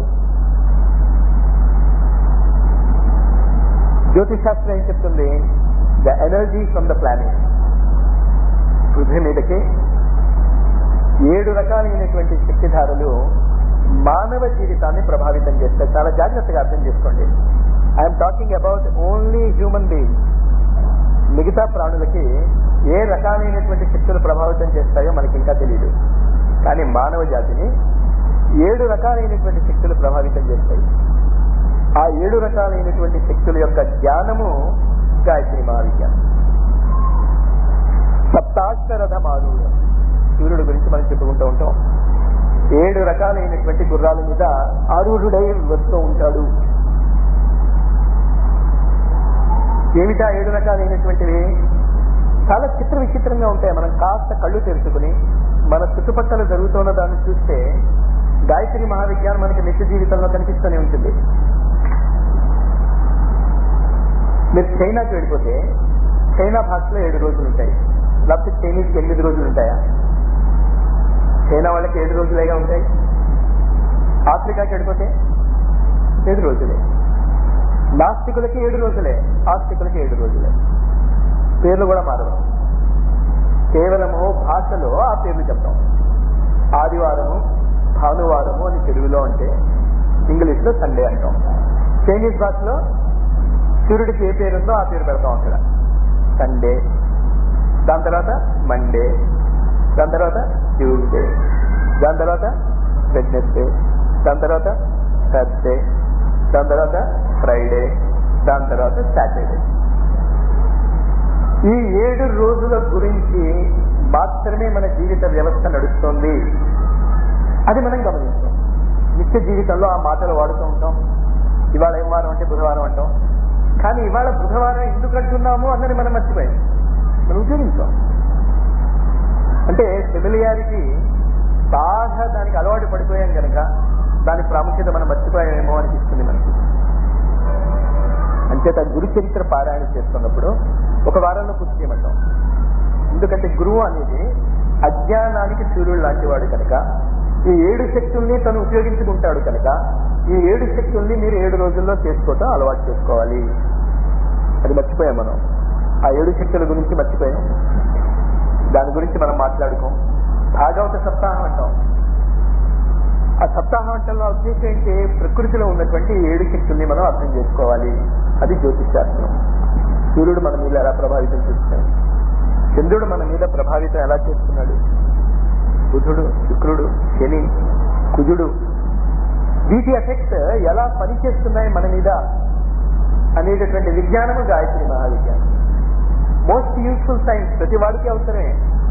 జ్యోతిష్ శాస్త్రం ఏం చెప్తుంది the energy from the planet పృథ్వీ మీదకి ఏడు రకాలైనటువంటి శక్తిధారలు మానవ జీవితాన్ని ప్రభావితం చేస్తాయి చాలా జాగ్రత్తగా అర్థం చేసుకోండి I'm talking about only human being మిగతా ప్రాణులకి ఏ రకాలైనటువంటి శక్తులు ప్రభావితం చేస్తాయో మనకి ఇంకా తెలియదు కానీ మానవ జాతిని ఏడు రకాలైనటువంటి శక్తులు ప్రభావితం చేస్తాయి ఆ ఏడు రకాలైనటువంటి శక్తుల యొక్క జ్ఞానము గాయత్రి మహావిజ్ఞానం సప్తాక్షరథ మానవుడు సూర్యుడు గురించి మనం చెప్పుకుంటూ ఉంటాం ఏడు రకాలైనటువంటి గుర్రాల మీద ఆరూఢుడై వస్తూ ఉంటాడు ఏమిటా ఏడు రకాలైనటువంటివి చాలా చిత్ర విచిత్రంగా ఉంటాయి మనం కాస్త కళ్ళు తెరుచుకుని మన చుట్టుపక్కల జరుగుతున్న దాన్ని చూస్తే గాయత్రి మహావిజ్ఞానం మనకి నిత్య జీవితంలో కనిపిస్తూనే ఉంటుంది మీరు చైనాకి వెళ్ళిపోతే చైనా భాషలో ఏడు రోజులు ఉంటాయి లేకపోతే చైనీస్కి ఎనిమిది రోజులు ఉంటాయా చైనా వాళ్ళకి ఏడు రోజులేగా ఉంటాయి ఆఫ్రికాకి వెళ్ళిపోతే ఏడు రోజులే నాస్తికులకి ఏడు రోజులే ఆస్తికులకి ఏడు రోజులే పేర్లు కూడా మారవు కేవలము భాషలో ఆ పేర్లు చెప్తాం ఆదివారము భానువారము అని తెలుగులో అంటే ఇంగ్లీష్లో సండే అంటాం చైనీస్ భాషలో సూర్యుడికి ఏ పేరు ఉందో ఆ పేరు పెడతాం అక్కడ సండే దాని తర్వాత మండే దాని తర్వాత ట్యూస్డే దాని తర్వాత వెడ్నెస్డే దాని తర్వాత థర్స్డే దాని తర్వాత ఫ్రైడే దాని తర్వాత సాటర్డే ఈ ఏడు రోజుల గురించి మాత్రమే మన జీవిత వ్యవస్థ నడుస్తోంది అది మనం గమనిస్తాం నిత్య జీవితంలో ఆ మాటలు వాడుతూ ఉంటాం ఇవాళ ఏం వారం అంటే బుధవారం అంటాం కానీ ఇవాళ బుధవారం ఎందుకు అంటున్నాము అన్నది మనం మర్చిపోయాం మనం ఉపయోగించాం అంటే ఫెమిలియారిటీ బాగా దానికి అలవాటు పడిపోయాం కనుక దాని ప్రాముఖ్యత మనం మర్చిపోయామేమో అనిపిస్తుంది మనకి అంచేత గురు చరిత్ర పారాయణ చేస్తున్నప్పుడు ఒక వారంలో పూర్తి చేయమంటాం ఎందుకంటే గురువు అనేది అజ్ఞానానికి సూర్యుడు లాంటి వాడు కనుక ఈ ఏడు శక్తుల్ని తను ఉపయోగించుకుంటాడు కనుక ఈ ఏడు శక్తుల్ని మీరు ఏడు రోజుల్లో చేసుకోవటం అలవాటు చేసుకోవాలి అది మర్చిపోయాం మనం ఆ ఏడు శక్తుల గురించి మర్చిపోయాం దాని గురించి మనం మాట్లాడుకోం భాగవత సప్తాహం అంటాం ఆ సప్తాహం అంటంలో ఉద్దేశం ఏంటి ప్రకృతిలో ఉన్నటువంటి ఏడు శక్తుల్ని మనం అర్థం చేసుకోవాలి అది జ్యోతిష్ శాస్త్రం సూర్యుడు మన మీద ఎలా ప్రభావితం చేస్తున్నాడు చంద్రుడు మన మీద ప్రభావితం ఎలా చేస్తున్నాడు బుధుడు శుక్రుడు శని కుజుడు వీటి ఎఫెక్ట్స్ ఎలా పనిచేస్తున్నాయి మన మీద అనేటటువంటి విజ్ఞానము గాయత్రి మహావిజ్ఞానం మోస్ట్ యూస్ఫుల్ సైన్స్ ప్రతి వాడికి అవసరమే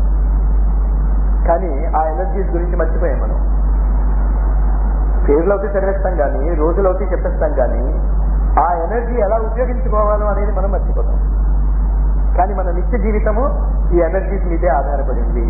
కానీ ఆ ఎనర్జీస్ గురించి మర్చిపోయాం మనం పేర్లవుతే చదివేస్తాం కానీ రోజులవుతే చెప్పేస్తాం కానీ ఆ ఎనర్జీ ఎలా ఉపయోగించుకోవాలో అనేది మనం మర్చిపోతాం కానీ మన నిత్య జీవితము ఈ ఎనర్జీస్ మీదే ఆధారపడింది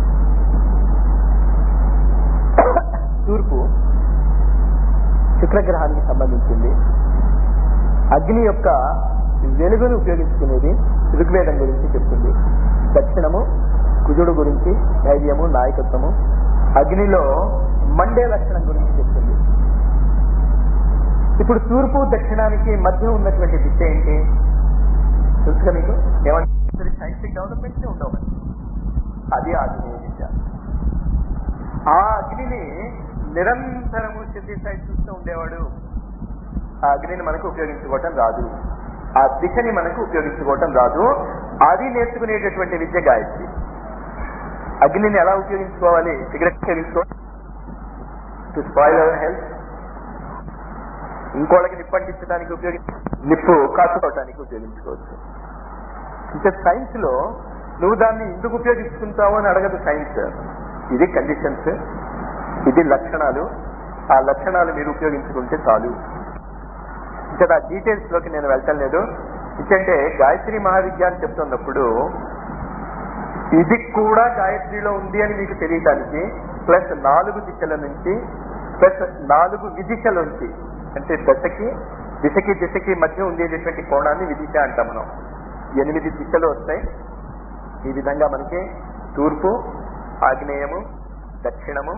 తూర్పు శుక్రగ్రహానికి సంబంధించింది అగ్ని యొక్క వెలుగును ఉపయోగించుకునేది ఋగ్వేదం గురించి చెప్తుంది దక్షిణము కుజుడు గురించి ధైర్యము నాయకత్వము అగ్నిలో మండే లక్షణం గురించి చెప్తుంది ఇప్పుడు తూర్పు దక్షిణానికి మధ్య ఉన్నటువంటి దిశ ఏంటి తెలుసుగా మీకు ఏమంటే సైంటిఫిక్ డెవలప్మెంట్స్ ఉండవు మరి. అది ఆగ్నేయ దిశ ఆ అగ్నిని నిరంతరము సిద్ధి సైడ్ చూస్తూ ఉండేవాడు ఆ అగ్నిని మనకు ఉపయోగించుకోవటం రాదు ఆ దిశని మనకు ఉపయోగించుకోవటం రాదు అది నేర్చుకునేటటువంటి విద్య గాయత్రి అగ్నిని ఎలా ఉపయోగించుకోవాలి సిగరెట్ సేవించుకో టు స్పాయిల్ అవర్ హెల్త్ ఇంకోళ్ళకి నిప్పు అంటించడానికి ఉపయోగించ నిప్పు కాచుకోవటానికి ఉపయోగించుకోవచ్చు అంటే సైన్స్ లో నువ్వు దాన్ని ఎందుకు ఉపయోగించుకుంటావు అని అడగదు సైన్స్ ఇది కండిషన్స్ ఇది లక్షణాలు ఆ లక్షణాలు మీరు ఉపయోగించుకుంటే చాలు ఇంకా ఆ డీటెయిల్స్ లోకి నేను వెళ్ళటం లేదు ఎందుకంటే గాయత్రి మహావిద్యాన్ని చెప్తున్నప్పుడు ఇది కూడా గాయత్రిలో ఉంది అని మీకు తెలియటానికి ప్లస్ నాలుగు దిశల నుంచి ప్లస్ నాలుగు విదిశల నుంచి అంటే దశకి దిశకి దిశకి మధ్య ఉండేటటువంటి కోణాన్ని విదిశ అంటాం మనం ఎనిమిది దిశలు వస్తాయి ఈ విధంగా మనకి తూర్పు ఆగ్నేయము దక్షిణము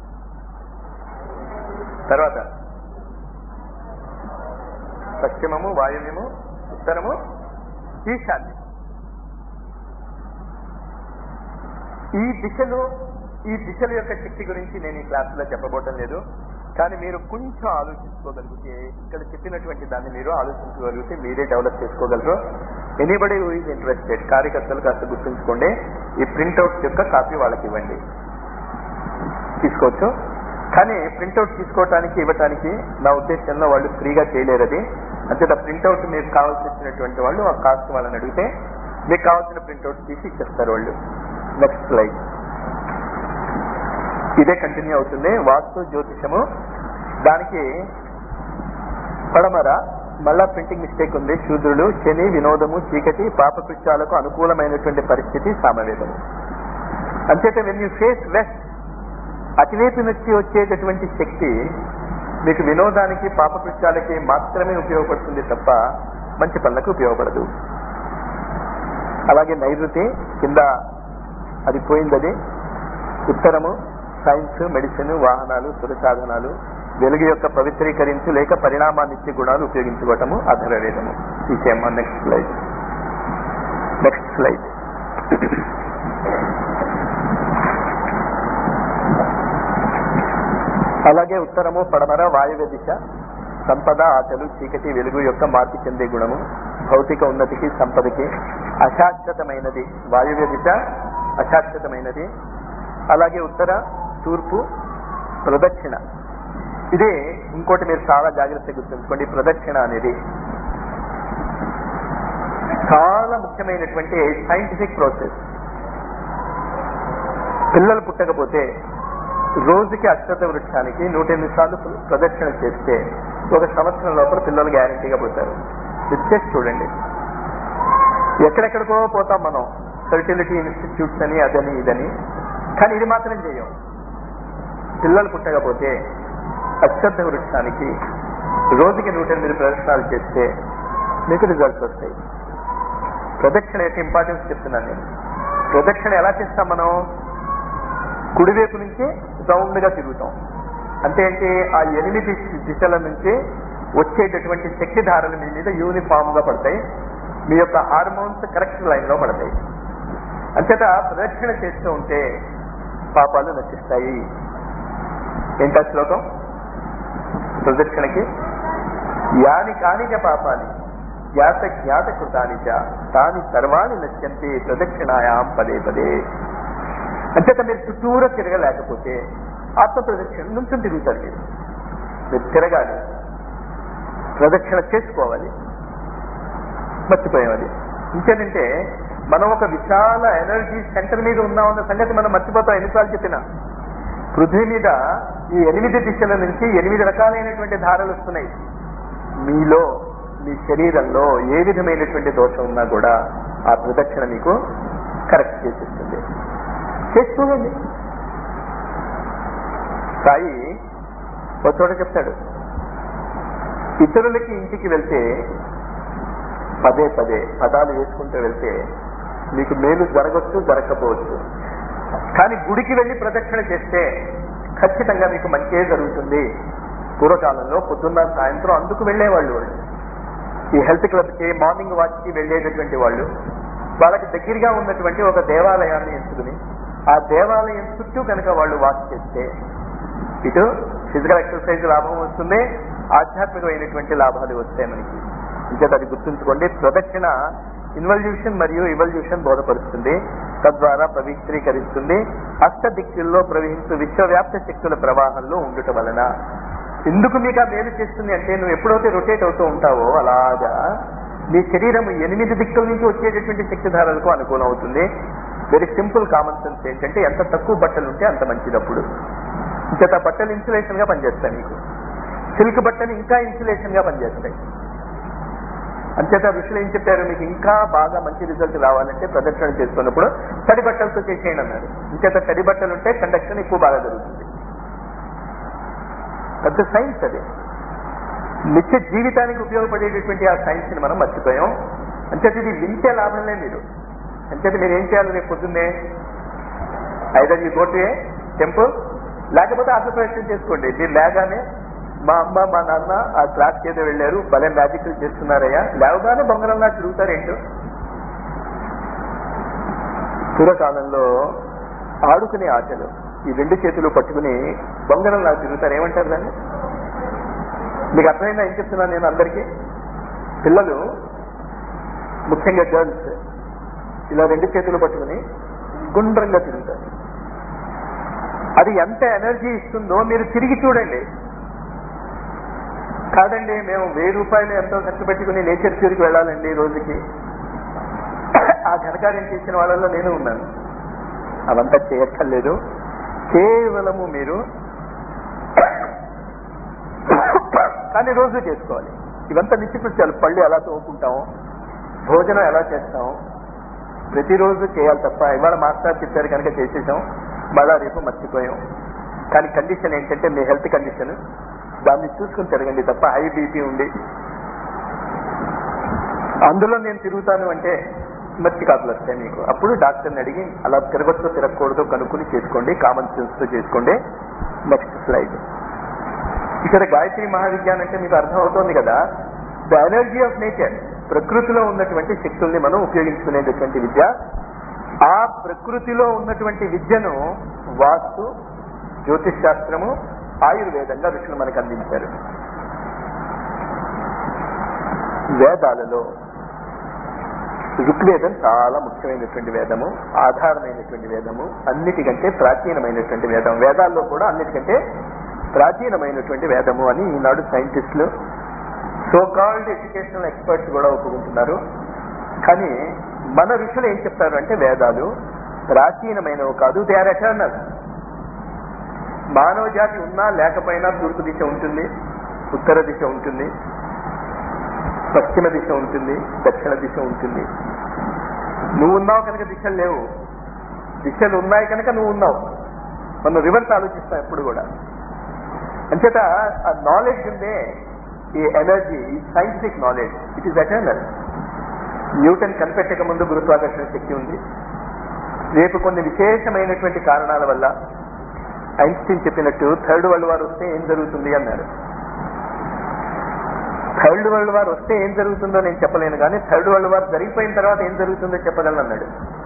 తర్వాత పశ్చిమము వాయువ్యము ఉత్తరము ఈశాన్యం ఈ దిశలు ఈ దిశల యొక్క శక్తి గురించి నేను ఈ క్లాసులో చెప్పబోవటం లేదు కానీ మీరు కొంచెం ఆలోచించుకోగలిగితే ఇక్కడ చెప్పినటువంటి దాన్ని మీరు ఆలోచించగలిగితే మీరే డెవలప్ చేసుకోగలరు ఎనీబడి హూ ఈజ్ ఇంట్రెస్టెడ్ కార్యకర్తలు కాస్త గుర్తుంచుకోండి ఈ ప్రింట్అవుట్స్ యొక్క కాపీ వాళ్ళకి ఇవ్వండి తీసుకోవచ్చు కానీ ప్రింట్అవుట్ తీసుకోవటానికి ఇవ్వటానికి నా ఉద్దేశంలో వాళ్ళు ఫ్రీగా చేయలేరు అది అంతేత ప్రింట్అవుట్ మీకు కావాల్సి వచ్చినటువంటి వాళ్ళు ఆ కాస్ట్ వాళ్ళని అడిగితే మీకు కావాల్సిన ప్రింట్అవుట్ తీసి ఇచ్చేస్తారు వాళ్ళు నెక్స్ట్ స్లైడ్ ఇదే కంటిన్యూ అవుతుంది వాస్తు జ్యోతిషము దానికి పడమర మళ్ళా ప్రింటింగ్ మిస్టేక్ ఉంది శూద్రులు శని వినోదము చీకటి పాపకృత్యాలకు అనుకూలమైనటువంటి పరిస్థితి సామవేదము అంచేత వెన్ యూ ఫేస్ వెస్ట్ అటువైపు నుంచి వచ్చేటటువంటి శక్తి మీకు వినోదానికి పాపకృత్యాలకి మాత్రమే ఉపయోగపడుతుంది తప్ప మంచి పనులకు ఉపయోగపడదు అలాగే నైరుతి కింద అది పోయింది అది ఉత్తరము సైన్స్ మెడిసిన్ వాహనాలు సుర సాధనాలు వెలుగు యొక్క పవిత్రీకరించు లేక పరిణామాన్నిచ్చే గుణాలు ఉపయోగించుకోవటము అధరవేదము తీసేమ్మా నెక్స్ట్ స్లైడ్ నెక్స్ట్ స్లైడ్ అలాగే ఉత్తరము పడమర వాయువ్య దిశ సంపద ఆటలు చీకటి వెలుగు యొక్క మార్పు చెందే గుణము భౌతిక ఉన్నతికి సంపదకి అశాశ్వతమైనది వాయువ్య దిశ అశాశ్వతమైనది అలాగే ఉత్తర తూర్పు ప్రదక్షిణ ఇదే ఇంకోటి మీరు చాలా జాగ్రత్తగా గుర్తుంచుకోండి ప్రదక్షిణ అనేది చాలా ముఖ్యమైనటువంటి సైంటిఫిక్ ప్రాసెస్ పిల్లలు పుట్టకపోతే రోజుకి అక్షత వృక్షానికి నూట ఎనిమిది సార్లు ప్రదక్షిణ చేస్తే ఒక సంవత్సరం లోపల పిల్లలు గ్యారంటీగా పోతారు ఇది చేసి చూడండి ఎక్కడెక్కడికో పోతాం మనం ఫెర్టిలిటీ ఇన్స్టిట్యూట్స్ అని అదని ఇదని కానీ ఇది మాత్రం చేయం పిల్లలు పుట్టకపోతే అశ్రద్ధ వృక్షానికి రోజుకి నూట ఎనిమిది ప్రదక్షిణాలు చేస్తే మీకు రిజల్ట్స్ వస్తాయి ప్రదక్షిణ యొక్క ఇంపార్టెన్స్ చెప్తున్నాను నేను ప్రదక్షిణ ఎలా చేస్తాం మనం కుడివైపు నుంచి రౌండ్ గా తిరుగుతాం అంటే ఏంటి ఆ ఎనిమిది దిశల నుంచి వచ్చేటటువంటి శక్తి ధారలు మీ మీద యూనిఫామ్ గా పడతాయి మీ యొక్క హార్మోన్స్ కరెక్ట్ లైన్ లో పడతాయి అంతేత ప్రదక్షిణ చేస్తూ ఉంటే పాపాలు నశిస్తాయి ఏంటా శ్లోకం ప్రదక్షిణకి యాని కానిక పాపాని జ్ఞాత జ్ఞాత కృతానిచ తాని సర్వాణి నశ్యంతి ప్రదక్షిణాయాం పదే పదే అంచేత మీరు చుట్టూరా తిరగలేకపోతే ఆత్మ ప్రదక్షిణ నుంచి తిరుగుతారు మీరు మీరు తిరగాలి ప్రదక్షిణ చేసుకోవాలి మర్చిపోయాం అది ఇంకేంటంటే మనం ఒక విశాల ఎనర్జీ సెంటర్ మీద ఉన్నామన్న సంగతి మనం మర్చిపోతాం ఎన్నిసార్లు చెప్పినా పృథ్వీ మీద ఈ ఎనిమిది దిశల నుంచి ఎనిమిది రకాలైనటువంటి ధారలు వస్తున్నాయి మీలో మీ శరీరంలో ఏ విధమైనటువంటి దోషం ఉన్నా కూడా ఆ ప్రదక్షిణ మీకు కరెక్ట్ చేసిస్తుంది చేసి చూడండి సాయి ఒక చోట చెప్తాడు ఇతరులకి ఇంటికి వెళ్తే పదే పదే పదాలు వేసుకుంటూ వెళ్తే మీకు మేలు జరగచ్చు జరగకపోవచ్చు కానీ గుడికి వెళ్ళి ప్రదక్షిణ చేస్తే ఖచ్చితంగా మీకు మంచే జరుగుతుంది పూర్వకాలంలో పొద్దున్న సాయంత్రం అందుకు వెళ్ళేవాళ్ళు వాళ్ళు ఈ హెల్త్ క్లబ్ కి మార్నింగ్ వాక్ కి వెళ్ళేటటువంటి వాళ్ళు వాళ్ళకి దగ్గరగా ఉన్నటువంటి ఒక దేవాలయాన్ని ఎంచుకుని ఆ దేవాలయం చుట్టూ కనుక వాళ్ళు వాక్ చేస్తే ఇటు ఫిజికల్ ఎక్సర్సైజ్ లాభం వస్తుంది ఆధ్యాత్మికమైనటువంటి లాభాలు వస్తాయి మనకి ఇంకేత అది గుర్తుంచుకోండి ప్రదక్షిణ ఇన్వల్యూషన్ మరియు ఇవల్యూషన్ బోధపరుస్తుంది తద్వారా పవిత్రీకరిస్తుంది అష్ట దిక్కుల్లో ప్రవహించు విశ్వవ్యాప్త శక్తుల ప్రవాహంలో ఉండుట వలన ఎందుకు మీకు ఆ మేలు చేస్తుంది అంటే నువ్వు ఎప్పుడైతే రొటేట్ అవుతూ ఉంటావో అలాగా నీ శరీరం ఎనిమిది దిక్కుల నుంచి వచ్చేటటువంటి శక్తిధారలకు అనుకూలం అవుతుంది వెరీ సింపుల్ కామన్ సెన్స్ ఏంటంటే ఎంత తక్కువ బట్టలు ఉంటే అంత మంచిదప్పుడు ఇంకేత బట్టలు ఇన్సులేషన్ గా పనిచేస్తాయి మీకు సిల్క్ బట్టలు ఇంకా ఇన్సులేషన్ గా పనిచేస్తాయి అంచేత ఋషులు ఏం చెప్పారు మీకు ఇంకా బాగా మంచి రిజల్ట్ రావాలంటే ప్రదర్శన చేసుకున్నప్పుడు తడి బట్టలతో చేసేయండి అన్నారు ఇంచేత తడి బట్టలు ఉంటే కండక్షన్ ఎక్కువ బాగా జరుగుతుంది పెద్ద సైన్స్ అది నిత్య జీవితానికి ఉపయోగపడేటటువంటి ఆ సైన్స్ ని మనం మర్చిపోయాం అంచేత ఇది వింటే లాభంలే మీరు అంచేత మీరు ఏం చేయాలి రేపు పొద్దున్నే either you go to a temple లేకపోతే ఆత్మప్రయత్నం చేసుకోండి మీరు లేగానే మా అమ్మ మా నాన్న ఆ క్లాస్కి ఏదో వెళ్ళారు భలే మ్యాజిక్లు చేస్తున్నారయ్యా లేవగానే బొంగరంలా తిరుగుతారు ఏంటో పూర్వకాలంలో ఆడుకునే ఆటలు ఈ రెండు చేతులు పట్టుకుని బొంగరంలా తిరుగుతారు ఏమంటారు దాన్ని మీకు అర్థమైందా ఏం చెప్తున్నాను నేను అందరికీ పిల్లలు ముఖ్యంగా గర్ల్స్ ఇలా రెండు చేతులు పట్టుకుని గుండ్రంగా తిరుగుతారు అది ఎంత ఎనర్జీ ఇస్తుందో మీరు తిరిగి చూడండి కాదండి మేము వెయ్యి రూపాయలు ఎంతో ఖర్చు పెట్టుకుని నేచర్ క్యూర్కి వెళ్ళాలండి రోజుకి ఆ ఘనకార్యం చేసిన వాళ్ళలో నేను ఉన్నాను అవంతా చేయక్కర్లేదు కేవలము మీరు కానీ రోజు చేసుకోవాలి ఇవంతా నిత్యకృత్యాలు పళ్ళు ఎలా తోముకుంటాము భోజనం ఎలా చేస్తాము ప్రతిరోజు చేయాలి తప్ప ఇవాళ మాస్టర్ చెప్పారు కనుక చేసేసాం మళ్ళా రేపు మర్చిపోయాం కానీ కండిషన్ ఏంటంటే మీ హెల్త్ కండిషన్ దాన్ని చూసుకుని తిరగండి తప్ప హై బీపీ ఉండి అందులో నేను తిరుగుతాను అంటే మర్చి కాపులు వస్తాయి మీకు అప్పుడు డాక్టర్ని అడిగి అలా తిరగొచ్చో తిరగకూడదో కనుక్కుని చేసుకోండి కామన్ సెన్స్ తో చేసుకోండి నెక్స్ట్ స్లైడ్ ఇక్కడ గాయత్రి మహావిజ్ఞానం అంటే మీకు అర్థం అవుతోంది కదా ద ఎనర్జీ ఆఫ్ నేచర్ ప్రకృతిలో ఉన్నటువంటి శక్తుల్ని మనం ఉపయోగించుకునేటటువంటి విద్య ఆ ప్రకృతిలో ఉన్నటువంటి విద్యను వాస్తు జ్యోతిష్ శాస్త్రము ఆయుర్వేదంగా ఋషులు మనకు అందించారు వేదాలలో ఋగ్వేదం చాలా ముఖ్యమైనటువంటి వేదము ఆధారమైనటువంటి వేదము అన్నిటికంటే ప్రాచీనమైనటువంటి వేదం వేదాల్లో కూడా అన్నిటికంటే ప్రాచీనమైనటువంటి వేదము అని ఈనాడు సైంటిస్టులు సో కాల్డ్ ఎడ్యుకేషనల్ ఎక్స్పర్ట్స్ కూడా ఒప్పుకుంటున్నారు కానీ మన ఋషులు ఏం చెప్తారు అంటే వేదాలు ప్రాచీనమైనవి కాదు దే ఆర్ ఎటర్నల్ మానవ జాతి ఉన్నా లేకపోయినా తూర్పు దిశ ఉంటుంది ఉత్తర దిశ ఉంటుంది పశ్చిమ దిశ ఉంటుంది దక్షిణ దిశ ఉంటుంది నువ్వు ఉన్నావు కనుక దిశలు లేవు దిశలు ఉన్నాయి కనుక నువ్వు ఉన్నావు మనం రివర్స్ ఆలోచిస్తాం ఎప్పుడు కూడా అంచేత ఆ నాలెడ్జ్ ఉందే ఈ ఎనర్జీ ఈ scientific knowledge it is eternal Newton కనిపెట్టక ముందు గురుత్వాకర్షణ శక్తి ఉంది రేపు కొన్ని విశేషమైనటువంటి కారణాల వల్ల ఐన్స్టీన్ చెప్పినట్టు థర్డ్ వరల్డ్ వార్ వస్తే ఏం జరుగుతుంది అన్నారు థర్డ్ వరల్డ్ వార్ వస్తే ఏం జరుగుతుందో నేను చెప్పలేను కానీ థర్డ్ వరల్డ్ వార్ జరిగిపోయిన తర్వాత ఏం జరుగుతుందో చెప్పగలను అన్నాడు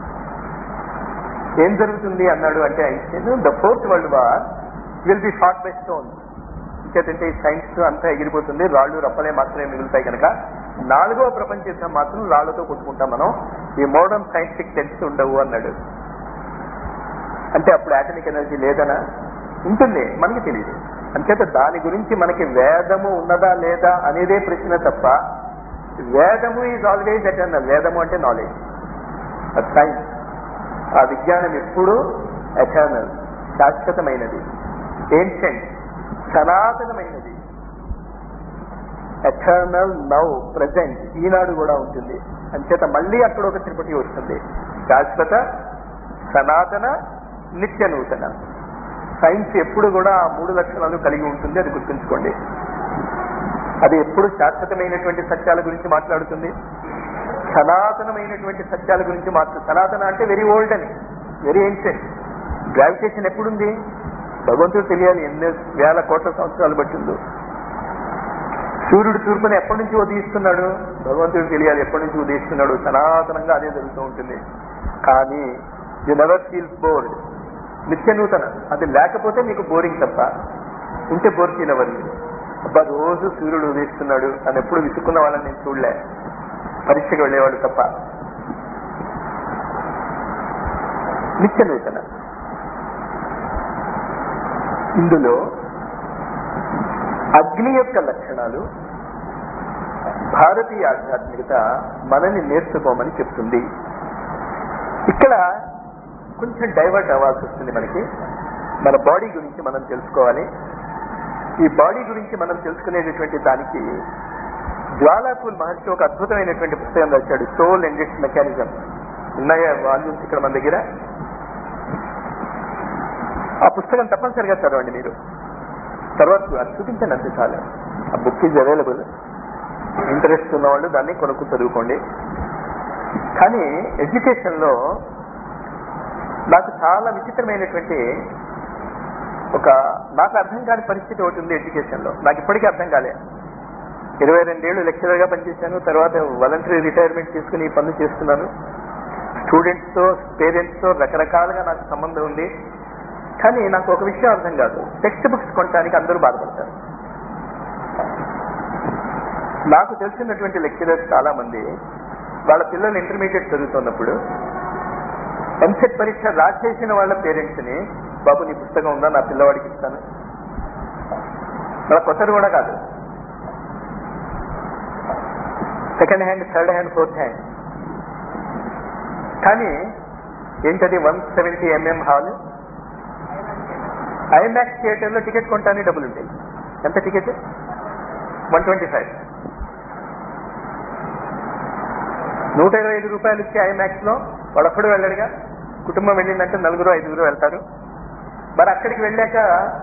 ఏం జరుగుతుంది అన్నాడు అంటే Einstein the fourth world war will be fought by stone ఇంకేంటంటే ఈ సైన్స్ అంతా ఎగిరిపోతుంది రాళ్ళు రప్పలే మాత్రమే మిగులుతాయి కనుక నాలుగో ప్రపంచ యుద్ధం మాత్రం రాళ్లతో కొట్టుకుంటాం మనం ఈ మోడర్న్ సైంటిఫిక్ తెలిసి ఉండవు అన్నాడు అంటే అప్పుడు ఆటమిక్ ఎనర్జీ లేదనా ఉంటుంది మనకి తెలియదు అంచేత దాని గురించి మనకి వేదము ఉన్నదా లేదా అనేదే ప్రశ్న తప్ప వేదము ఈజ్ ఆల్వేజ్ ఎటర్నల్ వేదము అంటే నాలెడ్జ్ సైన్స్ ఆ విజ్ఞానం ఎప్పుడూ ఎటర్నల్ శాశ్వతమైనది ఏన్షియంట్ సనాతనమైనది ఎటర్నల్ నౌ ప్రజెంట్ ఈనాడు కూడా ఉంటుంది అంచేత మళ్ళీ అక్కడ ఒక తిరుపతి వస్తుంది శాశ్వత సనాతన నిత్య నూతన సైన్స్ ఎప్పుడు కూడా ఆ మూడు లక్షణాలు కలిగి ఉంటుంది అది గుర్తుంచుకోండి అది ఎప్పుడు శాశ్వతమైనటువంటి సత్యాల గురించి మాట్లాడుతుంది సనాతనమైనటువంటి సత్యాల గురించి మాత్రం సనాతన అంటే వెరీ ఓల్డ్ అని వెరీ ఏన్షియంట్ గ్రావిటేషన్ ఎప్పుడుంది భగవంతుడు తెలియాలి ఎన్ని వేల కోట్ల సంవత్సరాలు పట్టిందో సూర్యుడు తూర్పుని ఎప్పటి నుంచి ఉదయిస్తున్నాడు భగవంతుడు తెలియాలి ఎప్పటి నుంచి ఉదయిస్తున్నాడు సనాతనంగా అదే జరుగుతూ ఉంటుంది కానీ యు నెవర్ ఫీల్ బోర్డ్ నిత్య నూతన అది లేకపోతే మీకు బోరింగ్ తప్ప ఉంటే బోర్ ఫీల్ అవ్వదు అబ్బా రోజు సూర్యుడు ఉదయిస్తున్నాడు అని ఎప్పుడు విసుక్కున్న వాళ్ళని నేను చూడలే పరీక్షకు వెళ్ళేవాడు తప్ప నిత్య నూతన ఇందులో అగ్ని యొక్క లక్షణాలు భారతీయ ఆధ్యాత్మికత మనల్ని నేర్చుకోమని చెప్తుంది ఇక్కడ కొంచెం డైవర్ట్ అవ్వాల్సి వస్తుంది మనకి మన బాడీ గురించి మనం తెలుసుకోవాలి ఈ బాడీ గురించి మనం తెలుసుకునేటటువంటి దానికి జ్వాలాపూల్ మహర్షి ఒక అద్భుతమైనటువంటి పుస్తకం రాశాడు సోల్ అండ్ ఇట్స్ మెకానిజం ఉన్నాయా వాల్యూమ్స్ ఇక్కడ మన దగ్గర ఆ పుస్తకం తప్పనిసరిగా చదవండి మీరు తర్వాత అది చూపించండి అంతే చాలు ఆ బుక్ ఈజ్ అవైలబుల్ ఇంట్రెస్ట్ ఉన్న వాళ్ళు దాన్ని కొనుక్కు చదువుకోండి కానీ ఎడ్యుకేషన్ లో నాకు చాలా విచిత్రమైనటువంటి ఒక నాకు అర్థం కాని పరిస్థితి ఒకటి ఉంది ఎడ్యుకేషన్ లో నాకు ఇప్పటికీ అర్థం కాలే ఇరవై రెండేళ్లు లెక్చరర్ గా పనిచేశాను తర్వాత వాలంటరీ రిటైర్మెంట్ తీసుకుని ఈ పనులు చేస్తున్నాను స్టూడెంట్స్ తో పేరెంట్స్ తో రకరకాలుగా నాకు సంబంధం ఉంది కానీ నాకు ఒక విషయం అర్థం కాదు టెక్స్ట్ బుక్స్ కొనడానికి అందరూ బాధపడతారు నాకు తెలిసినటువంటి లెక్చరర్స్ చాలా మంది వాళ్ళ పిల్లలు ఇంటర్మీడియట్ చదువుతున్నప్పుడు ఎంసెట్ పరీక్ష రాసేసిన వాళ్ళ పేరెంట్స్ ని బాబు నీ పుస్తకం ఉందా నా పిల్లవాడికి ఇస్తాను మన కొత్తది కూడా కాదు second hand third hand fourth hand కానీ ఏంటది one seventy MM hall IMAX theatre లో టికెట్ కొంటానే డబ్బులు ఉంటాయి ఎంత టికెట్ వన్ ట్వంటీ ఫైవ్ నూట ఇరవై ఐదు రూపాయలు ఇచ్చి ఐమాక్స్ లో వాడొక్కడు వెళ్ళాడుగా కుటుంబం వెళ్ళిందంటే నలుగురు ఐదుగురు వెళ్తారు మరి అక్కడికి వెళ్ళాక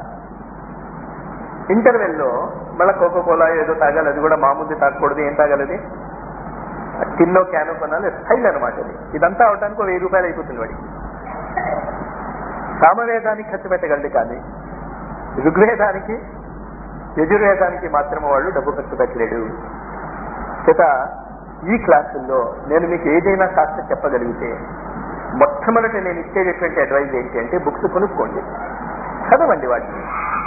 ఇంటర్వెల్లో మళ్ళీ కోకో కోలా ఏదో తాగాలి అది కూడా మామూలు తాగకూడదు ఏం తాగాలది టిన్నో క్యానో కొనాలి స్టైల్ అనమాట అది ఇదంతా అవడానికి వెయ్యి రూపాయలు అయిపోతుంది వాడికి సామవేదానికి ఖర్చు పెట్టగలడు కానీ ఋగ్వేదానికి యజుర్వేదానికి మాత్రం వాళ్ళు డబ్బు ఖర్చు పెట్టలేడు చేత ఈ క్లాసుల్లో నేను మీకు ఏదైనా కాస్త చెప్పగలిగితే మొట్టమొదటి నేను ఇచ్చేటటువంటి అడ్వైజ్ ఏంటి అంటే బుక్స్ కొనుక్కోండి చదవండి వాటిని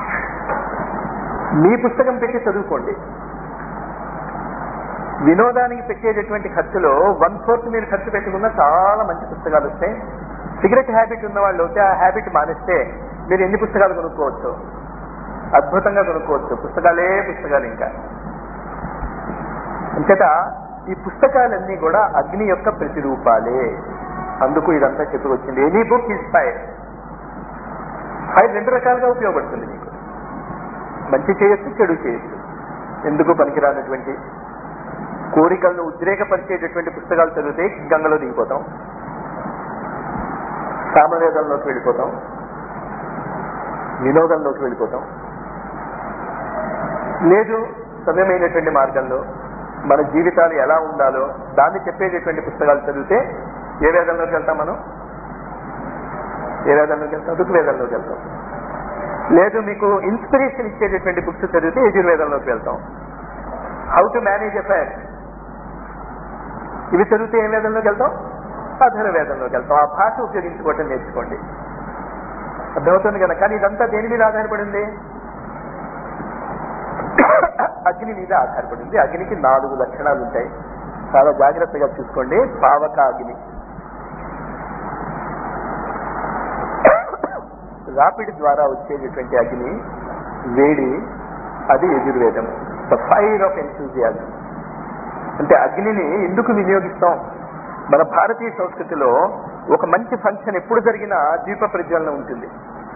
మీ పుస్తకం పెట్టి చదువుకోండి వినోదానికి పెట్టేటటువంటి ఖర్చులో వన్ ఫోర్త్ మీరు ఖర్చు పెట్టుకున్న చాలా మంచి పుస్తకాలు వస్తాయి సిగరెట్ హ్యాబిట్ ఉన్న వాళ్ళు అయితే ఆ హ్యాబిట్ మానేస్తే మీరు ఎన్ని పుస్తకాలు కొనుక్కోవచ్చు అద్భుతంగా కొనుక్కోవచ్చు పుస్తకాలే పుస్తకాలు ఇంకా అంచేత ఈ పుస్తకాలన్నీ కూడా అగ్ని యొక్క ప్రతిరూపాలే అందుకు ఇదంతా చెప్పి వచ్చింది any book is fire fire రెండు రకాలుగా ఉపయోగపడుతుంది మీకు మంచి చేయొచ్చు చెడు చేయొచ్చు ఎందుకు పనికిరానటువంటి కోరికలను ఉద్రేకపరిచేటటువంటి పుస్తకాలు చదివితే గంగలో దిగిపోతాం సామవేదంలోకి వెళ్ళిపోతాం వినోదంలోకి వెళ్ళిపోతాం లేదు సవ్యమైనటువంటి మార్గంలో మన జీవితాలు ఎలా ఉండాలో దాన్ని చెప్పేటటువంటి పుస్తకాలు చదివితే ఏ వేదంలోకి వెళ్తాం మనం ఏ వేదంలోకి వెళ్తాం ఋగ్వేదంలోకి వెళ్తాం లేదు మీకు ఇన్స్పిరేషన్ ఇచ్చేటటువంటి బుక్స్ చదివితే యజుర్వేదంలోకి వెళ్తాం హౌ టు మేనేజ్ ఎఫైర్ ఇవి చదివితే ఏ వేదంలోకి వెళ్తాం అధర వేదంలోకి వెళ్తాం ఆ భాష ఉపయోగించుకోవటం నేర్చుకోండి అర్థమవుతుంది కదా కానీ ఇదంతా దేని మీద ఆధారపడింది అగ్ని మీద ఆధారపడింది అగ్నికి నాలుగు లక్షణాలు ఉంటాయి చాలా జాగ్రత్తగా చూసుకోండి పావక అగ్ని రాపిడ్ ద్వారా వచ్చేటటువంటి అగ్ని వేడి అది యజుర్వేదం ద ఫైర్ ఆఫ్ ఎన్సూజియాజం అంటే అగ్నిని ఎందుకు వినియోగిస్తాం మన భారతీయ సంస్కృతిలో ఒక మంచి ఫంక్షన్ ఎప్పుడు జరిగినా దీప ప్రజ్వలన ఉంటుంది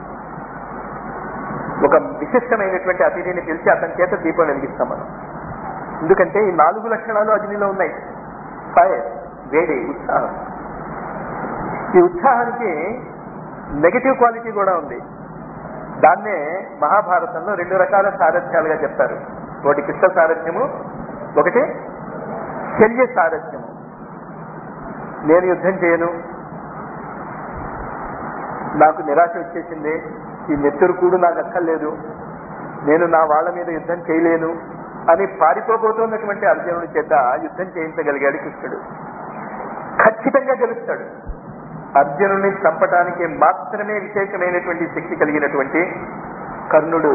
ఒక విశిష్టమైనటువంటి అతిథిని పిలిచి అతని చేత దీపం వెలిగిస్తాం మనం ఎందుకంటే ఈ నాలుగు లక్షణాలు అగ్నిలో ఉన్నాయి ఫైర్ వేడి ఉత్సాహం ఈ ఉత్సాహానికి నెగటివ్ క్వాలిటీ కూడా ఉంది దాన్నే మహాభారతంలో రెండు రకాల సారథ్యాలుగా చెప్తారు ఒకటి కృష్ణ సారథ్యము ఒకటి శల్య సారథ్యము నేను యుద్ధం చేయను నాకు నిరాశ వచ్చేసింది ఈ నెత్తురు కూడు నాకు అక్కర్లేదు నేను నా వాళ్ళ మీద యుద్ధం చేయలేను అని పారిపోబోతున్నటువంటి అర్జునుడి చేత యుద్ధం చేయించగలిగాడు కృష్ణుడు ఖచ్చితంగా గెలుస్తాడు అర్జునుడిని చంపడానికి మాత్రమే విశేషమైనటువంటి శక్తి కలిగినటువంటి కర్ణుడు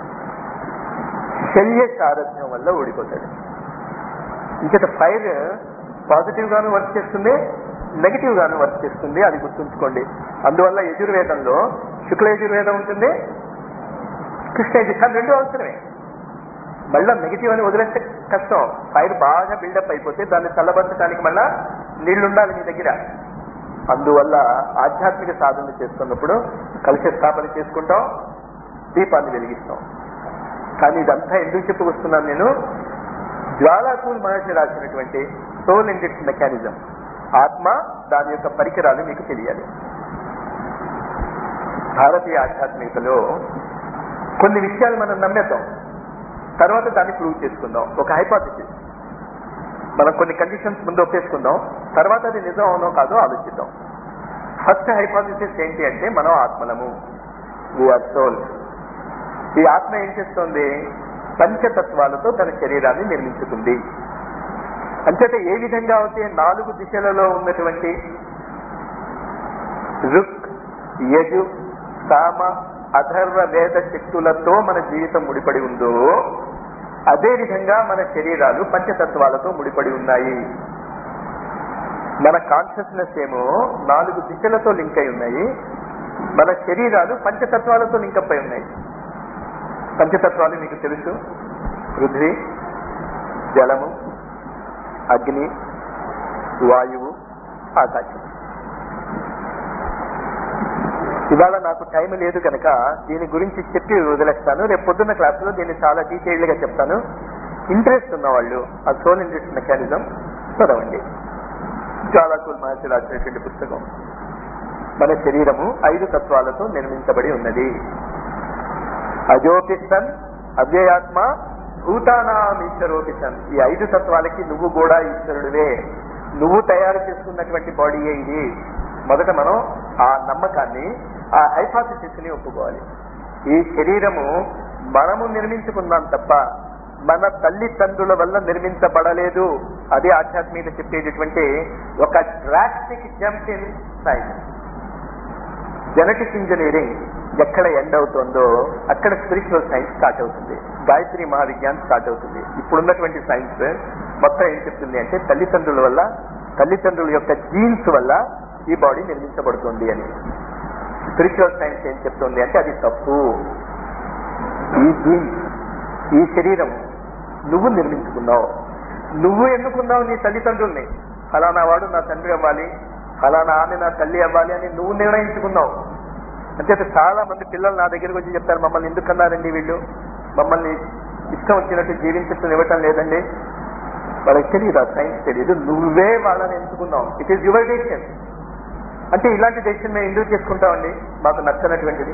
శల్య సారథ్యం వల్ల ఓడిపోతాడు ఇంకట ఫైర్ పాజిటివ్ గాను వర్క్ చేస్తుంది నెగిటివ్ గాను వర్క్ చేస్తుంది అది గుర్తుంచుకోండి అందువల్ల యజుర్వేదంలో శుక్ల యజుర్వేదం ఉంటుంది కృష్ణ యజుర్వేదం రెండు అవసరమే మళ్ళా నెగిటివ్ అని వదిలేస్తే కష్టం ఫైర్ బాగా బిల్డప్ అయిపోతే దాన్ని చల్లబరచడానికి మళ్ళా నీళ్లుండాలి మీ దగ్గర అందువల్ల ఆధ్యాత్మిక సాధన చేస్తున్నప్పుడు కలుష స్థాపన చేసుకుంటాం దీపాన్ని వెలిగిస్తాం కానీ ఇదంతా ఎందుకు చెప్పుకొస్తున్నాను నేను జ్వాలాకూల్ మహర్షి రాసినటువంటి సోల్ ఇండెక్స్ మెకానిజం ఆత్మ దాని యొక్క పరికరాలు మీకు తెలియాలి భారతీయ ఆధ్యాత్మికతలో కొన్ని విషయాలు మనం నమ్మేద్దాం తర్వాత దాన్ని ప్రూవ్ చేసుకుందాం ఒక హైపాథిసిస్ మనం కొన్ని కండిషన్స్ ముందు ఒప్పేసుకుందాం తర్వాత అది నిజం అవునో కాదో ఆలోచిద్దాం ఫస్ట్ హైపాథిసిస్ ఏంటి అంటే మనం ఆత్మలము వీఆర్ సోల్ ఈ ఆత్మ ఏం చేస్తోంది పంచతత్వాలతో తన శరీరాన్ని నిర్మించుకుంది అంచేత ఏ విధంగా అయితే నాలుగు దిశలలో ఉన్నటువంటి రుక్ యజు సామ అధర్వ వేద శక్తులతో మన జీవితం ముడిపడి ఉందో అదే విధంగా మన శరీరాలు పంచతత్వాలతో ముడిపడి ఉన్నాయి మన కాన్షియస్నెస్ ఏమో నాలుగు దిశలతో లింక్ అయి ఉన్నాయి మన శరీరాలు పంచతత్వాలతో లింక్ అయి ఉన్నాయి పంచతత్వాలు మీకు తెలుసు పృథ్వీ జలము అగ్ని వాయువు ఆకాశం ఇవాళ నాకు టైం లేదు కనుక దీని గురించి చెప్పి వదిలేస్తాను రేపు పొద్దున్న క్లాసులో దీన్ని చాలా డీటెయిల్డ్ గా చెప్తాను ఇంట్రెస్ట్ ఉన్న వాళ్ళు ఆ సోల్ ఇంట్రెస్ట్ మెకానిజం చదవండి చాలా కూల్ మహర్షి రాసినటువంటి పుస్తకం మన శరీరము ఐదు తత్వాలతో నిర్మించబడి ఉన్నది అజోపిస్తన్ అవ్యయాత్మ భూతానాం ఈశ్వరోపిస్తన్ ఈ ఐదు తత్వాలకి నువ్వు కూడా ఈశ్వరుడివే నువ్వు తయారు చేసుకున్నటువంటి బాడీయే ఇది మొదట మనం ఆ నమ్మకాన్ని ఆ హైపాథిసిస్ ని ఒప్పుకోవాలి ఈ శరీరము మనము నిర్మించుకున్నాం తప్ప మన తల్లిదండ్రుల వల్ల నిర్మించబడలేదు అదే ఆధ్యాత్మికత చెప్పేటటువంటి ఒక drastic jump in science genetic engineering ఎక్కడ ఎండ్ అవుతుందో అక్కడ స్పిరిచువల్ సైన్స్ స్టార్ట్ అవుతుంది గాయత్రి మహావిజ్ఞానం స్టార్ట్ అవుతుంది ఇప్పుడున్నటువంటి సైన్స్ మొత్తం ఏం చెప్తుంది అంటే తల్లిదండ్రుల వల్ల తల్లిదండ్రుల యొక్క జీన్స్ వల్ల ఈ బాడీ నిర్మించబడుతుంది అని స్పిరిచువల్ సైన్స్ ఏం చెప్తుంది అంటే అది తప్పు ఈ జీన్స్ ఈ శరీరం నువ్వు నిర్మించుకున్నావు నువ్వు ఎన్నుకున్నావు నీ తల్లిదండ్రుల్ని ఫలానా వాడు నా తండ్రి అవ్వాలి ఫలానా ఆమె నా తల్లి అవ్వాలి అని నువ్వు నిర్ణయించుకున్నావు అంచేత చాలా మంది పిల్లలు నా దగ్గరికి వచ్చి చెప్తారు మమ్మల్ని ఎందుకు అన్నారండి వీళ్ళు మమ్మల్ని ఇష్టం వచ్చినట్టు జీవించడం ఇవ్వటం లేదండి వాళ్ళకి తెలియదు ఆ సైన్స్ తెలియదు నువ్వే వాళ్ళని ఎంచుకున్నావు ఇట్ ఈస్ యువర్ డెసిషన్ అంటే ఇలాంటి డెసిషన్ మేము ఎందుకు చేసుకుంటామండి మాకు నచ్చనటువంటిది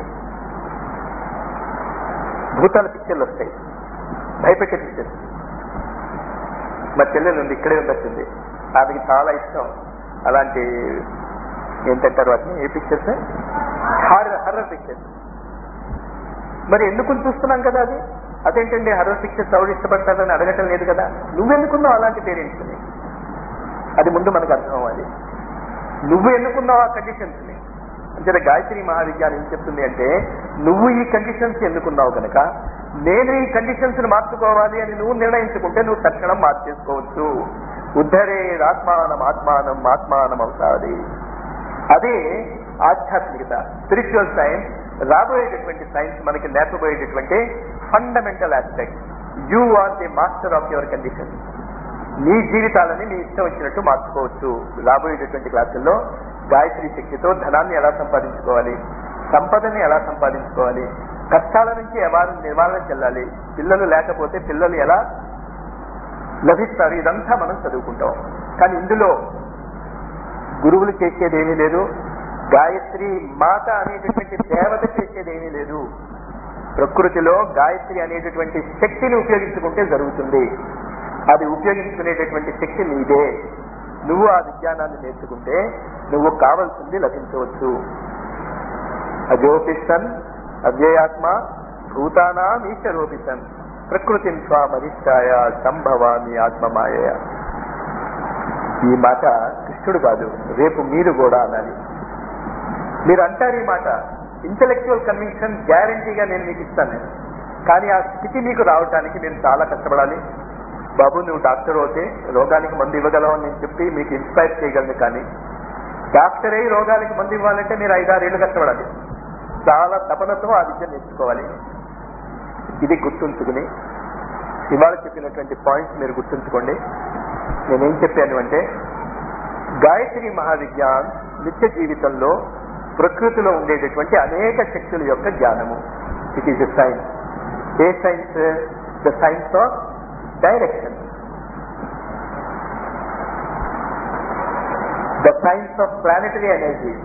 భూతాల పిక్చర్లు వస్తాయి భయపెట్టే పిక్చర్స్ మా చెల్లెలు ఉంది ఇక్కడే ఉండొచ్చింది ఆమెకి చాలా ఇష్టం అలాంటి ఏంటంటారు వాటిని ఏ పిక్చర్స్ హర్రర్ హర్రర్ పిక్చర్స్ మరి ఎందుకు చూస్తున్నాం కదా అది అదేంటండి హర్రర్ పిక్చర్స్ ఎవరు ఇష్టపడతారని అడగటం లేదు కదా నువ్వెందుకున్నావు అలాంటి పేరెంట్స్ని అది ముందు మనకు అర్థం అవ్వాలి నువ్వు ఎన్నుకున్నావు ఆ కండిషన్స్ ని అంటే గాయత్రి మహావిజ్ఞానం ఏం చెప్తుంది అంటే నువ్వు ఈ కండిషన్స్ ఎన్నుకున్నావు కనుక నేను ఈ కండిషన్స్ ని మార్చుకోవాలి అని నువ్వు నిర్ణయించుకుంటే నువ్వు తక్షణం మార్చేసుకోవచ్చు ఉద్ధరే ఆత్మానం ఆత్మానం ఆత్మానం అవుతాది అదే ఆధ్యాత్మికత స్పిరిచువల్ సైన్స్ రాబోయేటటువంటి సైన్స్ మనకి నేర్పబోయేటటువంటి fundamental aspect you are the master of your condition నీ జీవితాలని నీ ఇష్టం వచ్చినట్టు మార్చుకోవచ్చు రాబోయేటటువంటి క్లాసుల్లో గాయత్రి శక్తితో ధనాన్ని ఎలా సంపాదించుకోవాలి సంపదని ఎలా సంపాదించుకోవాలి కష్టాల నుంచి ఎలా నివారణ చెల్లాలి పిల్లలు లేకపోతే పిల్లలు ఎలా లభిస్తారు ఇదంతా మనం చదువుకుంటాం కానీ ఇందులో గురువులు చేసేది ఏమీ లేదు గాయత్రి మాత అనేటటువంటి దేవత చేసేది ఏమీ లేదు ప్రకృతిలో గాయత్రి అనేటటువంటి శక్తిని ఉపయోగించుకుంటే జరుగుతుంది అది ఉపయోగించుకునేటటువంటి శక్తి నీదే నువ్వు ఆ విజ్ఞానాన్ని నేర్చుకుంటే నువ్వు కావలసింది లభించవచ్చు అజోపిసన్ అవ్యయాత్మ భూతానాం ఈశ్వరోపిసన్ ప్రకృతిని స్వామరిష్టాయ సంభవామి ఆత్మమాయ ఈ మాట కృష్ణుడు కాదు రేపు మీరు కూడా అనాలి మీరు అంటారు ఈ మాట ఇంటలెక్చువల్ కన్విక్షన్ గ్యారంటీగా నేను మీకు ఇస్తాను నేను కానీ ఆ స్థితి మీకు రావటానికి మీరు చాలా కష్టపడాలి బాబు నువ్వు డాక్టర్ అవుతే రోగానికి మందు ఇవ్వగలవు అని నేను చెప్పి మీకు ఇన్స్పైర్ చేయగలను కానీ డాక్టర్ అయి రోగానికి మందు ఇవ్వాలంటే మీరు ఐదారేళ్లు కష్టపడాలి చాలా తపనతో ఆ విద్య నేర్చుకోవాలి ఇది గుర్తుంచుకుని ఇవాళ చెప్పినటువంటి పాయింట్స్ మీరు గుర్తుంచుకోండి నేనేం చెప్పాను అంటే గాయత్రి మహావిజ్ఞాన్ నిత్య జీవితంలో ప్రకృతిలో ఉండేటటువంటి అనేక శక్తుల యొక్క జ్ఞానము it is a science a science the science of direction the science of planetary energy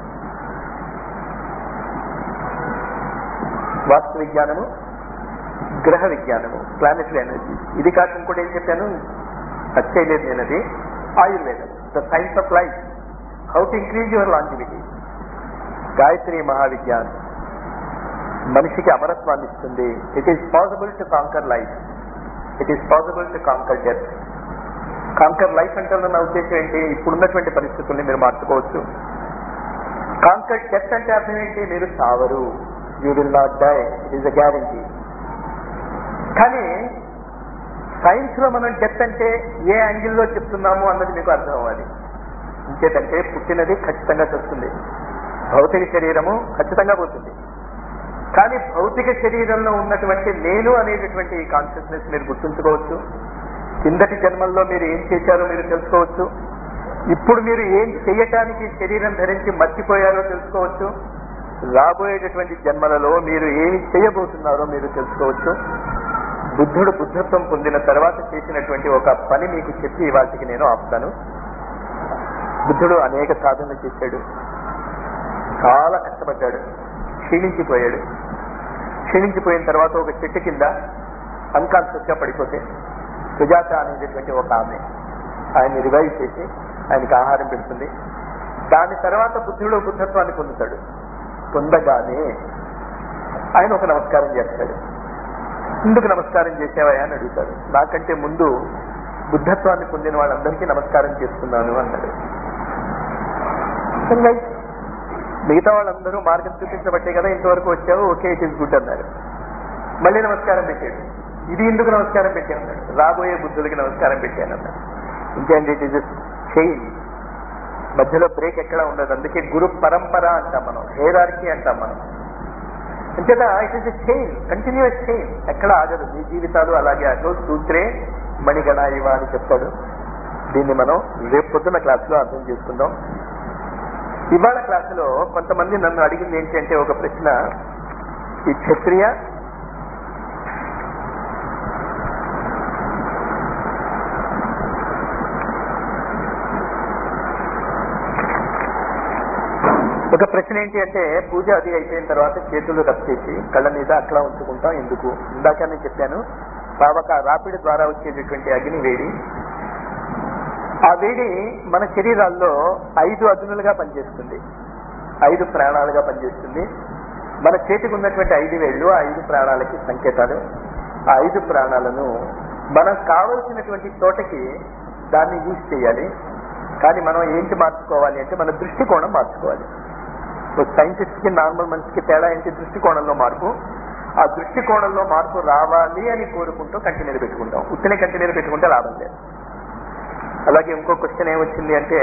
వాస్తు విజ్ఞానము గ్రహ విజ్ఞానము ప్లానటరీ ఎనర్జీ ఇది కాక ఇంకోటి ఏం చెప్పాను టచ్ చేయలేదు నేను అది ఆయుర్వేదం the science of life how to increase your longevity Gayatri మహావిజ్ఞానం మనిషికి అమరత్వాన్ని ఇస్తుంది it is possible to conquer life it is possible to conquer death conquer life అంటే నా ఉద్దేశం ఏంటి ఇప్పుడున్నటువంటి పరిస్థితుల్ని మీరు మార్చుకోవచ్చు కాంకర్ డెత్ అంటే అర్థం ఏంటి మీరు సావరు you will not die it is a guarantee కానీ సైన్స్ లో మనం డెత్ అంటే ఏ యాంగిల్లో చెప్తున్నాము అన్నది మీకు అర్థం అవ్వాలి ఇంకేటంటే పుట్టినది ఖచ్చితంగా చస్తుంది భౌతిక శరీరము ఖచ్చితంగా పోతుంది కానీ భౌతిక శరీరంలో ఉన్నటువంటి నేను అనేటటువంటి ఈ కాన్షియస్నెస్ మీరు గుర్తుంచుకోవచ్చు కిందటి జన్మల్లో మీరు ఏం చేశారో మీరు తెలుసుకోవచ్చు ఇప్పుడు మీరు ఏం చేయటానికి శరీరం ధరించి మర్చిపోయారో తెలుసుకోవచ్చు రాబోయేటటువంటి జన్మలలో మీరు ఏమి చేయబోతున్నారో మీరు తెలుసుకోవచ్చు బుద్ధుడు బుద్ధత్వం పొందిన తర్వాత చేసినటువంటి ఒక పని మీకు చెప్పి వాటికి నేను ఆపుతాను బుద్ధుడు అనేక సాధనలు చేశాడు చాలా కష్టపడ్డాడు క్షీణించిపోయాడు క్షీణించిపోయిన తర్వాత ఒక చెట్టు కింద అన్కాన్షియస్ గా పడిపోతే సుజాత అనేటటువంటి ఒక ఆమె ఆయన్ని రివైవ్ చేసి ఆయనకి ఆహారం పెడుతుంది దాని తర్వాత బుద్ధుడు బుద్ధత్వాన్ని పొందుతాడు పొందగానే ఆయన ఒక నమస్కారం చేస్తాడు ఎందుకు నమస్కారం చేసేవా అని అడుగుతాడు నాకంటే ముందు బుద్ధత్వాన్ని పొందిన వాళ్ళందరికీ నమస్కారం చేస్తున్నాను అన్నాడు రైట్ మిగతా వాళ్ళందరూ మార్గం చూపించబట్టే కదా ఇంతవరకు వచ్చావు ఓకే ఇట్ ఈస్ గుడ్ అన్నారు మళ్ళీ నమస్కారం పెట్టాడు ఇది ఎందుకు నమస్కారం పెట్టాను అన్నాడు రాబోయే బుద్ధులకి నమస్కారం పెట్టాను అన్నాడు ఇంకేంటి ఇట్ ఈస్ చైన్ మధ్యలో బ్రేక్ ఎక్కడ ఉండదు అందుకే గురు పరంపర అంటాం మనం హేరార్కి అంటాం మనం అంచేత it is a chain continuous chain ఎక్కడ ఆగదు మీ జీవితాలు అలాగే ఆగదు సూత్రే మణిగణ ఇవ అని చెప్తాడు దీన్ని మనం రేపు పొద్దున్న క్లాసులో అర్థం చేసుకుందాం ఇవాళ క్లాసులో కొంతమంది నన్ను అడిగింది ఏంటంటే ఒక ప్రశ్న ఈ క్షత్రియ ఒక ప్రశ్న ఏంటి అంటే పూజ అది అయిపోయిన తర్వాత చేతులు రబ్ చేసి కళ్ళ మీద అట్లా ఉంచుకుంటాం ఎందుకు ఇందాక నేను చెప్పాను పావక రాపిడి ద్వారా వచ్చేటటువంటి అగ్ని వేడి ఆ వేడి మన శరీరాల్లో ఐదు అదునులుగా పనిచేస్తుంది ఐదు ప్రాణాలుగా పనిచేస్తుంది మన చేతికి ఉన్నటువంటి ఐదు వేళ్ళు ఆ ఐదు ప్రాణాలకి సంకేతాలు ఆ ఐదు ప్రాణాలను మనం కావలసినటువంటి చోటకి దాన్ని యూజ్ చేయాలి కానీ మనం ఏంటి మార్చుకోవాలి అంటే మన దృష్టికోణం మార్చుకోవాలి సైంటిస్ట్ కి నార్మల్ మనిషికి తేడా ఏంటి దృష్టికోణంలో మార్పు ఆ దృష్టికోణంలో మార్పు రావాలి అని కోరుకుంటూ కంటి మీద పెట్టుకుంటాం ఉత్తినే కంటి మీద పెట్టుకుంటే లాభం లేదు అలాగే ఇంకో క్వశ్చన్ ఏమొచ్చింది అంటే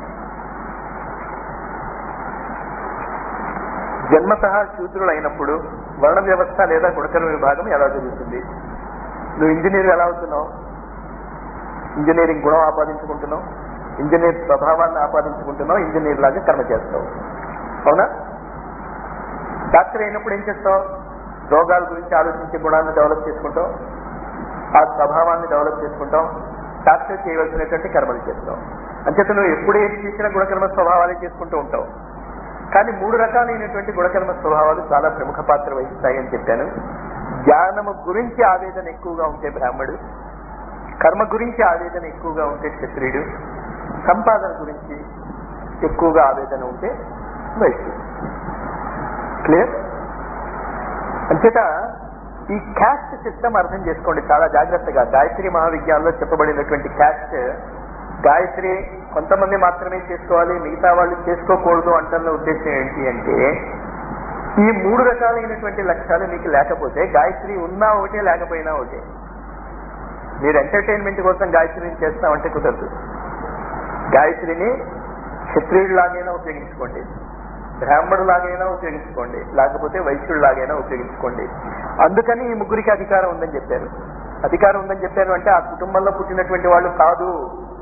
జన్మత శూద్రులు అయినప్పుడు వర్ణ వ్యవస్థ లేదా గుణకర్మ విభాగం ఎలా జరుగుతుంది నువ్వు ఇంజనీర్ ఎలా అవుతున్నావు ఇంజనీరింగ్ గుణం ఆపాదించుకుంటున్నావు ఇంజనీర్ స్వభావాన్ని ఆపాదించుకుంటున్నావు ఇంజనీర్ లాగా కర్మ చేస్తావు అవునా డాక్టర్ అయినప్పుడు ఏం చేస్తావు రోగాల గురించి ఆలోచించే గుణాన్ని డెవలప్ చేసుకుంటాం ఆ స్వభావాన్ని డెవలప్ చేసుకుంటాం డాక్టర్ చేయవలసినటువంటి కర్మలు చేస్తాం అంచేత నువ్వు ఎప్పుడు ఏం చేసినా గుణకర్మ స్వభావాలే చేసుకుంటూ ఉంటావు కానీ మూడు రకాలైనటువంటి గుణకర్మ స్వభావాలు చాలా ప్రముఖ పాత్ర వహిస్తాయి అని చెప్పాను జ్ఞానము గురించి ఆవేదన ఎక్కువగా ఉంటే బ్రాహ్మడు కర్మ గురించి ఆవేదన ఎక్కువగా ఉంటే క్షత్రియుడు సంపాదన గురించి ఎక్కువగా ఆవేదన ఉంటే వైశ్యుడు క్లియర్ అంచేత ఈ క్యాస్ట్ సిస్టమ్ అర్థం చేసుకోండి చాలా జాగ్రత్తగా గాయత్రి మహావిజ్ఞానంలో చెప్పబడినటువంటి క్యాస్ట్ గాయత్రి కొంతమంది మాత్రమే చేసుకోవాలి మిగతా వాళ్ళు చేసుకోకూడదు అంటున్న ఉద్దేశం ఏంటి అంటే ఈ మూడు రకాలైనటువంటి లక్ష్యాలు మీకు లేకపోతే గాయత్రి ఉన్నా ఒకటే లేకపోయినా ఒకటే మీరు ఎంటర్టైన్మెంట్ కోసం గాయత్రిని చేస్తామంటే కుదరదు గాయత్రిని క్షత్రియుడిలాగైనా ఉపయోగించుకోండి బ్రాహ్మణులాగైనా ఉపయోగించుకోండి లేకపోతే వైశ్యుడిలాగైనా ఉపయోగించుకోండి అందుకని ఈ ముగ్గురికి అధికారం ఉందని చెప్పారు అధికారం ఉందని చెప్పారు అంటే ఆ కుటుంబంలో పుట్టినటువంటి వాళ్ళు కాదు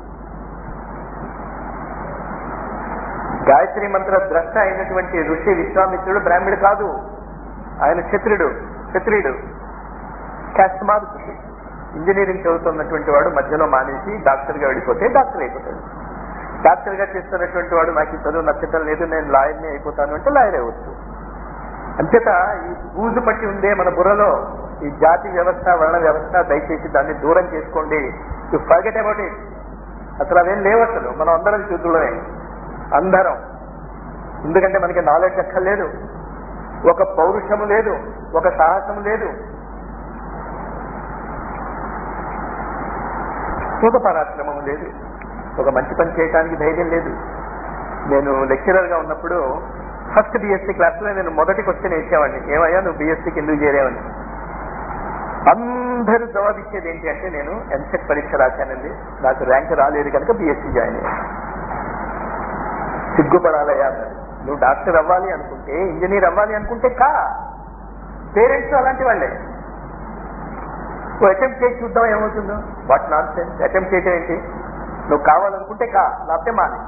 గాయత్రి మంత్ర ద్రష్ట అయినటువంటి ఋషి విశ్వామిత్రుడు బ్రాహ్మణుడు కాదు ఆయన క్షత్రుడు క్షత్రియుడు క్యాస్ట్ మారుతుంది ఇంజనీరింగ్ చదువుతున్నటువంటి వాడు మధ్యలో మానేసి డాక్టర్గా వెళ్ళిపోతే డాక్టర్ అయిపోతాడు డాక్టర్ గా చేస్తున్నటువంటి వాడు నాకు ఈ చదువు నచ్చటం లేదు నేను లాయర్ని అయిపోతాను అంటే లాయర్ అవ్వచ్చు అంచేత ఈ బూజు పట్టి ఉందే మన బుర్రలో ఈ జాతి వ్యవస్థ వర్ణ వ్యవస్థ దయచేసి దాన్ని దూరం చేసుకోండి యు ఫర్గెట్ అబౌట్ ఇట్ అసలు అవేం లేవు అసలు మనం అందరం చూద్దులమే అందరం ఎందుకంటే మనకి నాలెడ్జ్ అక్కర్లేదు ఒక పౌరుషము లేదు ఒక సాహసము లేదు ఒక పరాక్రమము లేదు ఒక మంచి పని చేయడానికి ధైర్యం లేదు నేను లెక్చరర్ గా ఉన్నప్పుడు ఫస్ట్ బీఎస్సీ క్లాస్ లో నేను మొదటి క్వశ్చన్ వేసేవాడిని ఏమయ్యా నువ్వు బీఎస్సీకి ఎందుకు చేరేవని అందరూ జవాబు ఇచ్చేది ఏంటి అంటే నేను ఎంసెట్ పరీక్ష రాశానండి నాకు ర్యాంక్ రాలేదు కనుక బీఎస్సీ జాయిన్ అయ్యాను సిగ్గుపడాలయ్యా అన్నారు నువ్వు డాక్టర్ అవ్వాలి అనుకుంటే ఇంజనీర్ అవ్వాలి అనుకుంటే కా పేరెంట్స్ అలాంటి వాళ్ళే నువ్వు అటెంప్ట్ చేసి చూద్దాం ఏమవుతుందో వాట్ నాట్ సెన్స్ అటెంప్ట్ చేయటం ఏంటి నువ్వు కావాలనుకుంటే కా లేకపోతే మానే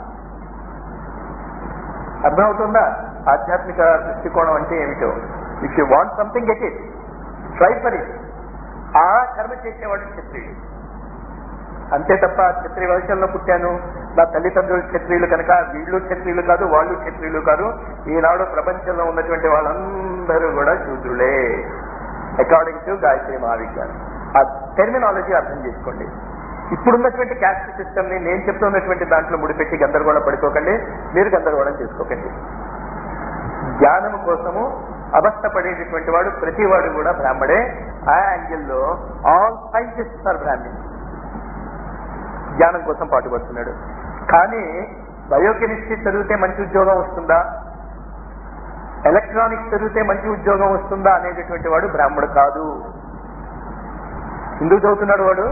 అర్థమవుతుందా ఆధ్యాత్మిక దృష్టికోణం అంటే ఏమిటో if you want something get it try for it ఆ కర్మ చేసేవాడు క్షత్రియుడు అంతే తప్ప క్షత్రియ వంశంలో పుట్టాను నా తల్లిదండ్రులు క్షత్రియులు కనుక వీళ్ళు క్షత్రియులు కాదు వాళ్ళు క్షత్రియులు కాదు ఈనాడు ప్రపంచంలో ఉన్నటువంటి వాళ్ళందరూ కూడా శూద్రులే అకార్డింగ్ టు గాయత్రి మహావిజ్ఞానం ఆ టెర్మినాలజీ అర్థం చేసుకోండి ఇప్పుడున్నటువంటి క్యాస్ట్ సిస్టమ్ ని నేను చెప్తున్నటువంటి దాంట్లో ముడిపెట్టి గందరగోళం పడిపోకండి మీరు గందరగోళం చేసుకోకండి జ్ఞానం కోసము అవస్థపడేటటువంటి వాడు ప్రతి వాడు కూడా బ్రాహ్మడే ఆ యాంగిల్లో ఆల్ సైంటిస్ట్ ఆర్ బ్రాహ్మణ్ జ్ఞానం కోసం పాటుపడుతున్నాడు కానీ బయోకెమిస్ట్రీ చదివితే మంచి ఉద్యోగం వస్తుందా ఎలక్ట్రానిక్స్ చదివితే మంచి ఉద్యోగం వస్తుందా అనేటటువంటి వాడు బ్రాహ్మడు కాదు ఎందుకు చదువుతున్నాడు వాడు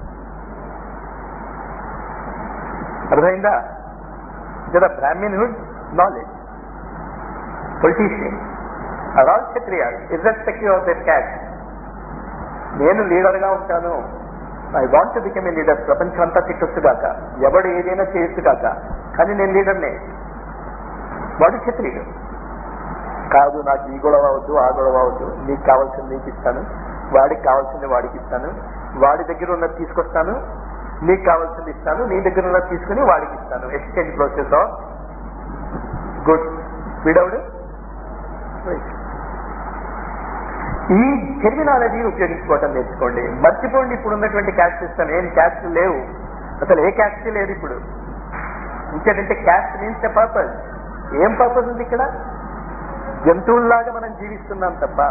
అర్థమైందా కదా బ్రాహ్మణుడ్ నాలెడ్జ్ పొలిటీషియన్ ఆర్ ఆల్ క్షత్రియాల్ ఇర్రెస్పెక్టివ్ ఆఫ్ దర్ క్యాస్ట్ నేను లీడర్ గా ఉంటాను I want to become a leader ప్రపంచం అంతా తిట్టొచ్చు కాక ఎవడు ఏదైనా చేయొచ్చు కాక కానీ నేను లీడర్నే వాడు క్షత్రియుడు కాదు నాకు ఈ గొడవ అవద్దు ఆ గొడవ అవద్దు నీకు కావాల్సింది నీకు ఇస్తాను వాడికి కావాల్సింది వాడికి ఇస్తాను వాడి దగ్గర ఉన్నది తీసుకొస్తాను నీకు కావాల్సింది ఇస్తాను నీ దగ్గర ఉన్నది తీసుకుని వాడికి ఇస్తాను ఎక్స్చేంజ్ ప్రాసెస్ ఆఫ్ గుడ్ వీడవుడు ఈ టెర్మినాలజీ ఉపయోగించుకోవటం నేర్చుకోండి మర్చిపోండి ఇప్పుడు ఉన్నటువంటి క్యాస్ట్ సిస్టమ్ ఏం క్యాస్ట్ లేవు అసలు ఏ క్యాస్ట్ లేదు ఇప్పుడు ఇంకేంటంటే క్యాస్ట్ మీన్స్ ద పర్పస్ ఏం పర్పస్ ఉంది ఇక్కడ జంతువుల్లాగా మనం జీవిస్తున్నాం తప్ప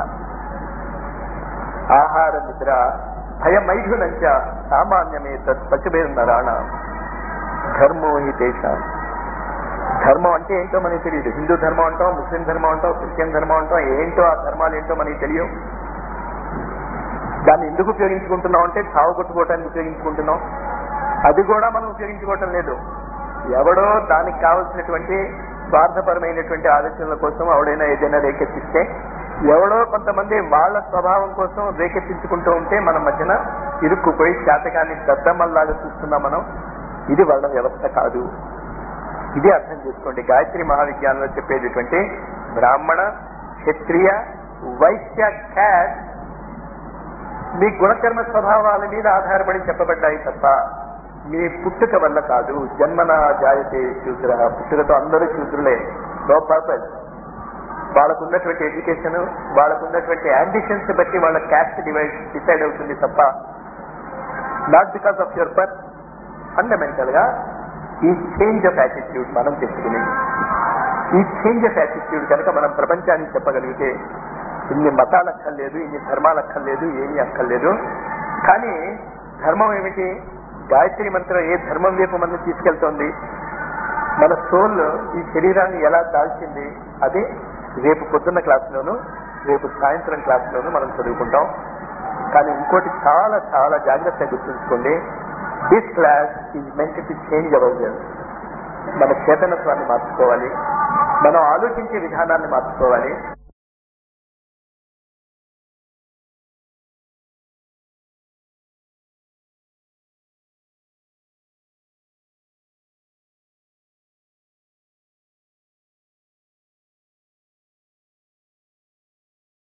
ఆహార నిద్ర భయమైథునంచ సామాన్యమే తత్ పశుభేందరాణ ధర్మో హి తేషాం ధర్మం అంటే ఏంటో మనకి తెలియదు హిందూ ధర్మం అంటాం ముస్లిం ధర్మం అంటాం క్రిస్టియన్ ధర్మం అంటాం ఏంటో ఆ ధర్మాలు ఏంటో మనకి తెలియవు దాన్ని ఎందుకు ఉపయోగించుకుంటున్నాం అంటే చావు కొట్టుకోవటానికి ఉపయోగించుకుంటున్నాం అది కూడా మనం ఉపయోగించుకోవటం లేదు ఎవడో దానికి కావలసినటువంటి స్వార్థపరమైనటువంటి ఆలోచనల కోసం ఎవడైనా ఏదైనా రేకెత్తిస్తే ఎవడో కొంతమంది వాళ్ళ స్వభావం కోసం రేకెత్తించుకుంటూ ఉంటే మన మధ్యన ఇరుక్కుపోయి శాతకాన్ని దద్దమ్మల్లాగా చూస్తున్నాం మనం ఇది వాళ్ళ వ్యవస్థ కాదు ఇది అర్థం చేసుకోండి గాయత్రి మహావిజ్ఞానంలో చెప్పేటటువంటి బ్రాహ్మణ క్షత్రియ వైశ్య క్యాట్ మీ గుణకర్మ స్వభావాల మీద ఆధారపడి చెప్పబడ్డాయి తప్ప మీ పుట్టుక వల్ల కాదు జన్మన జాయతే శూద్ర పుట్టుకతో అందరూ శూద్రులే నో పర్పస్ వాళ్ళకున్నటువంటి ఎడ్యుకేషన్ వాళ్ళకున్నటువంటి అంబిషన్స్ బట్టి వాళ్ళ క్యాస్ట్ డివైడ్ డిసైడ్ అవుతుంది తప్ప not because of your birth fundamental గా ఈ చేంజ్ ఆఫ్ యాటిట్యూడ్ మనం తెచ్చుకుని ఈ చేంజ్ ఆఫ్ యాటిట్యూడ్ కనుక మనం ప్రపంచానికి చెప్పగలిగితే ఇన్ని మతాలు అక్కర్లేదు ఇన్ని ధర్మాలు అక్కర్లేదు ఏమీ అక్కర్లేదు కానీ ధర్మం ఏమిటి గాయత్రి మంత్రం ఏ ధర్మం వైపు మనం తీసుకెళ్తోంది మన సోల్ ఈ శరీరాన్ని ఎలా దాల్చింది అది రేపు పొద్దున్న క్లాసులోను రేపు సాయంత్రం క్లాసులోను మనం చదువుకుంటాం కానీ ఇంకోటి చాలా చాలా జాగ్రత్తగా గుర్తుంచుకోండి this class is meant to change our మన చేతనత్వాన్ని మార్చుకోవాలి మనం ఆలోచించే విధానాన్ని మార్చుకోవాలి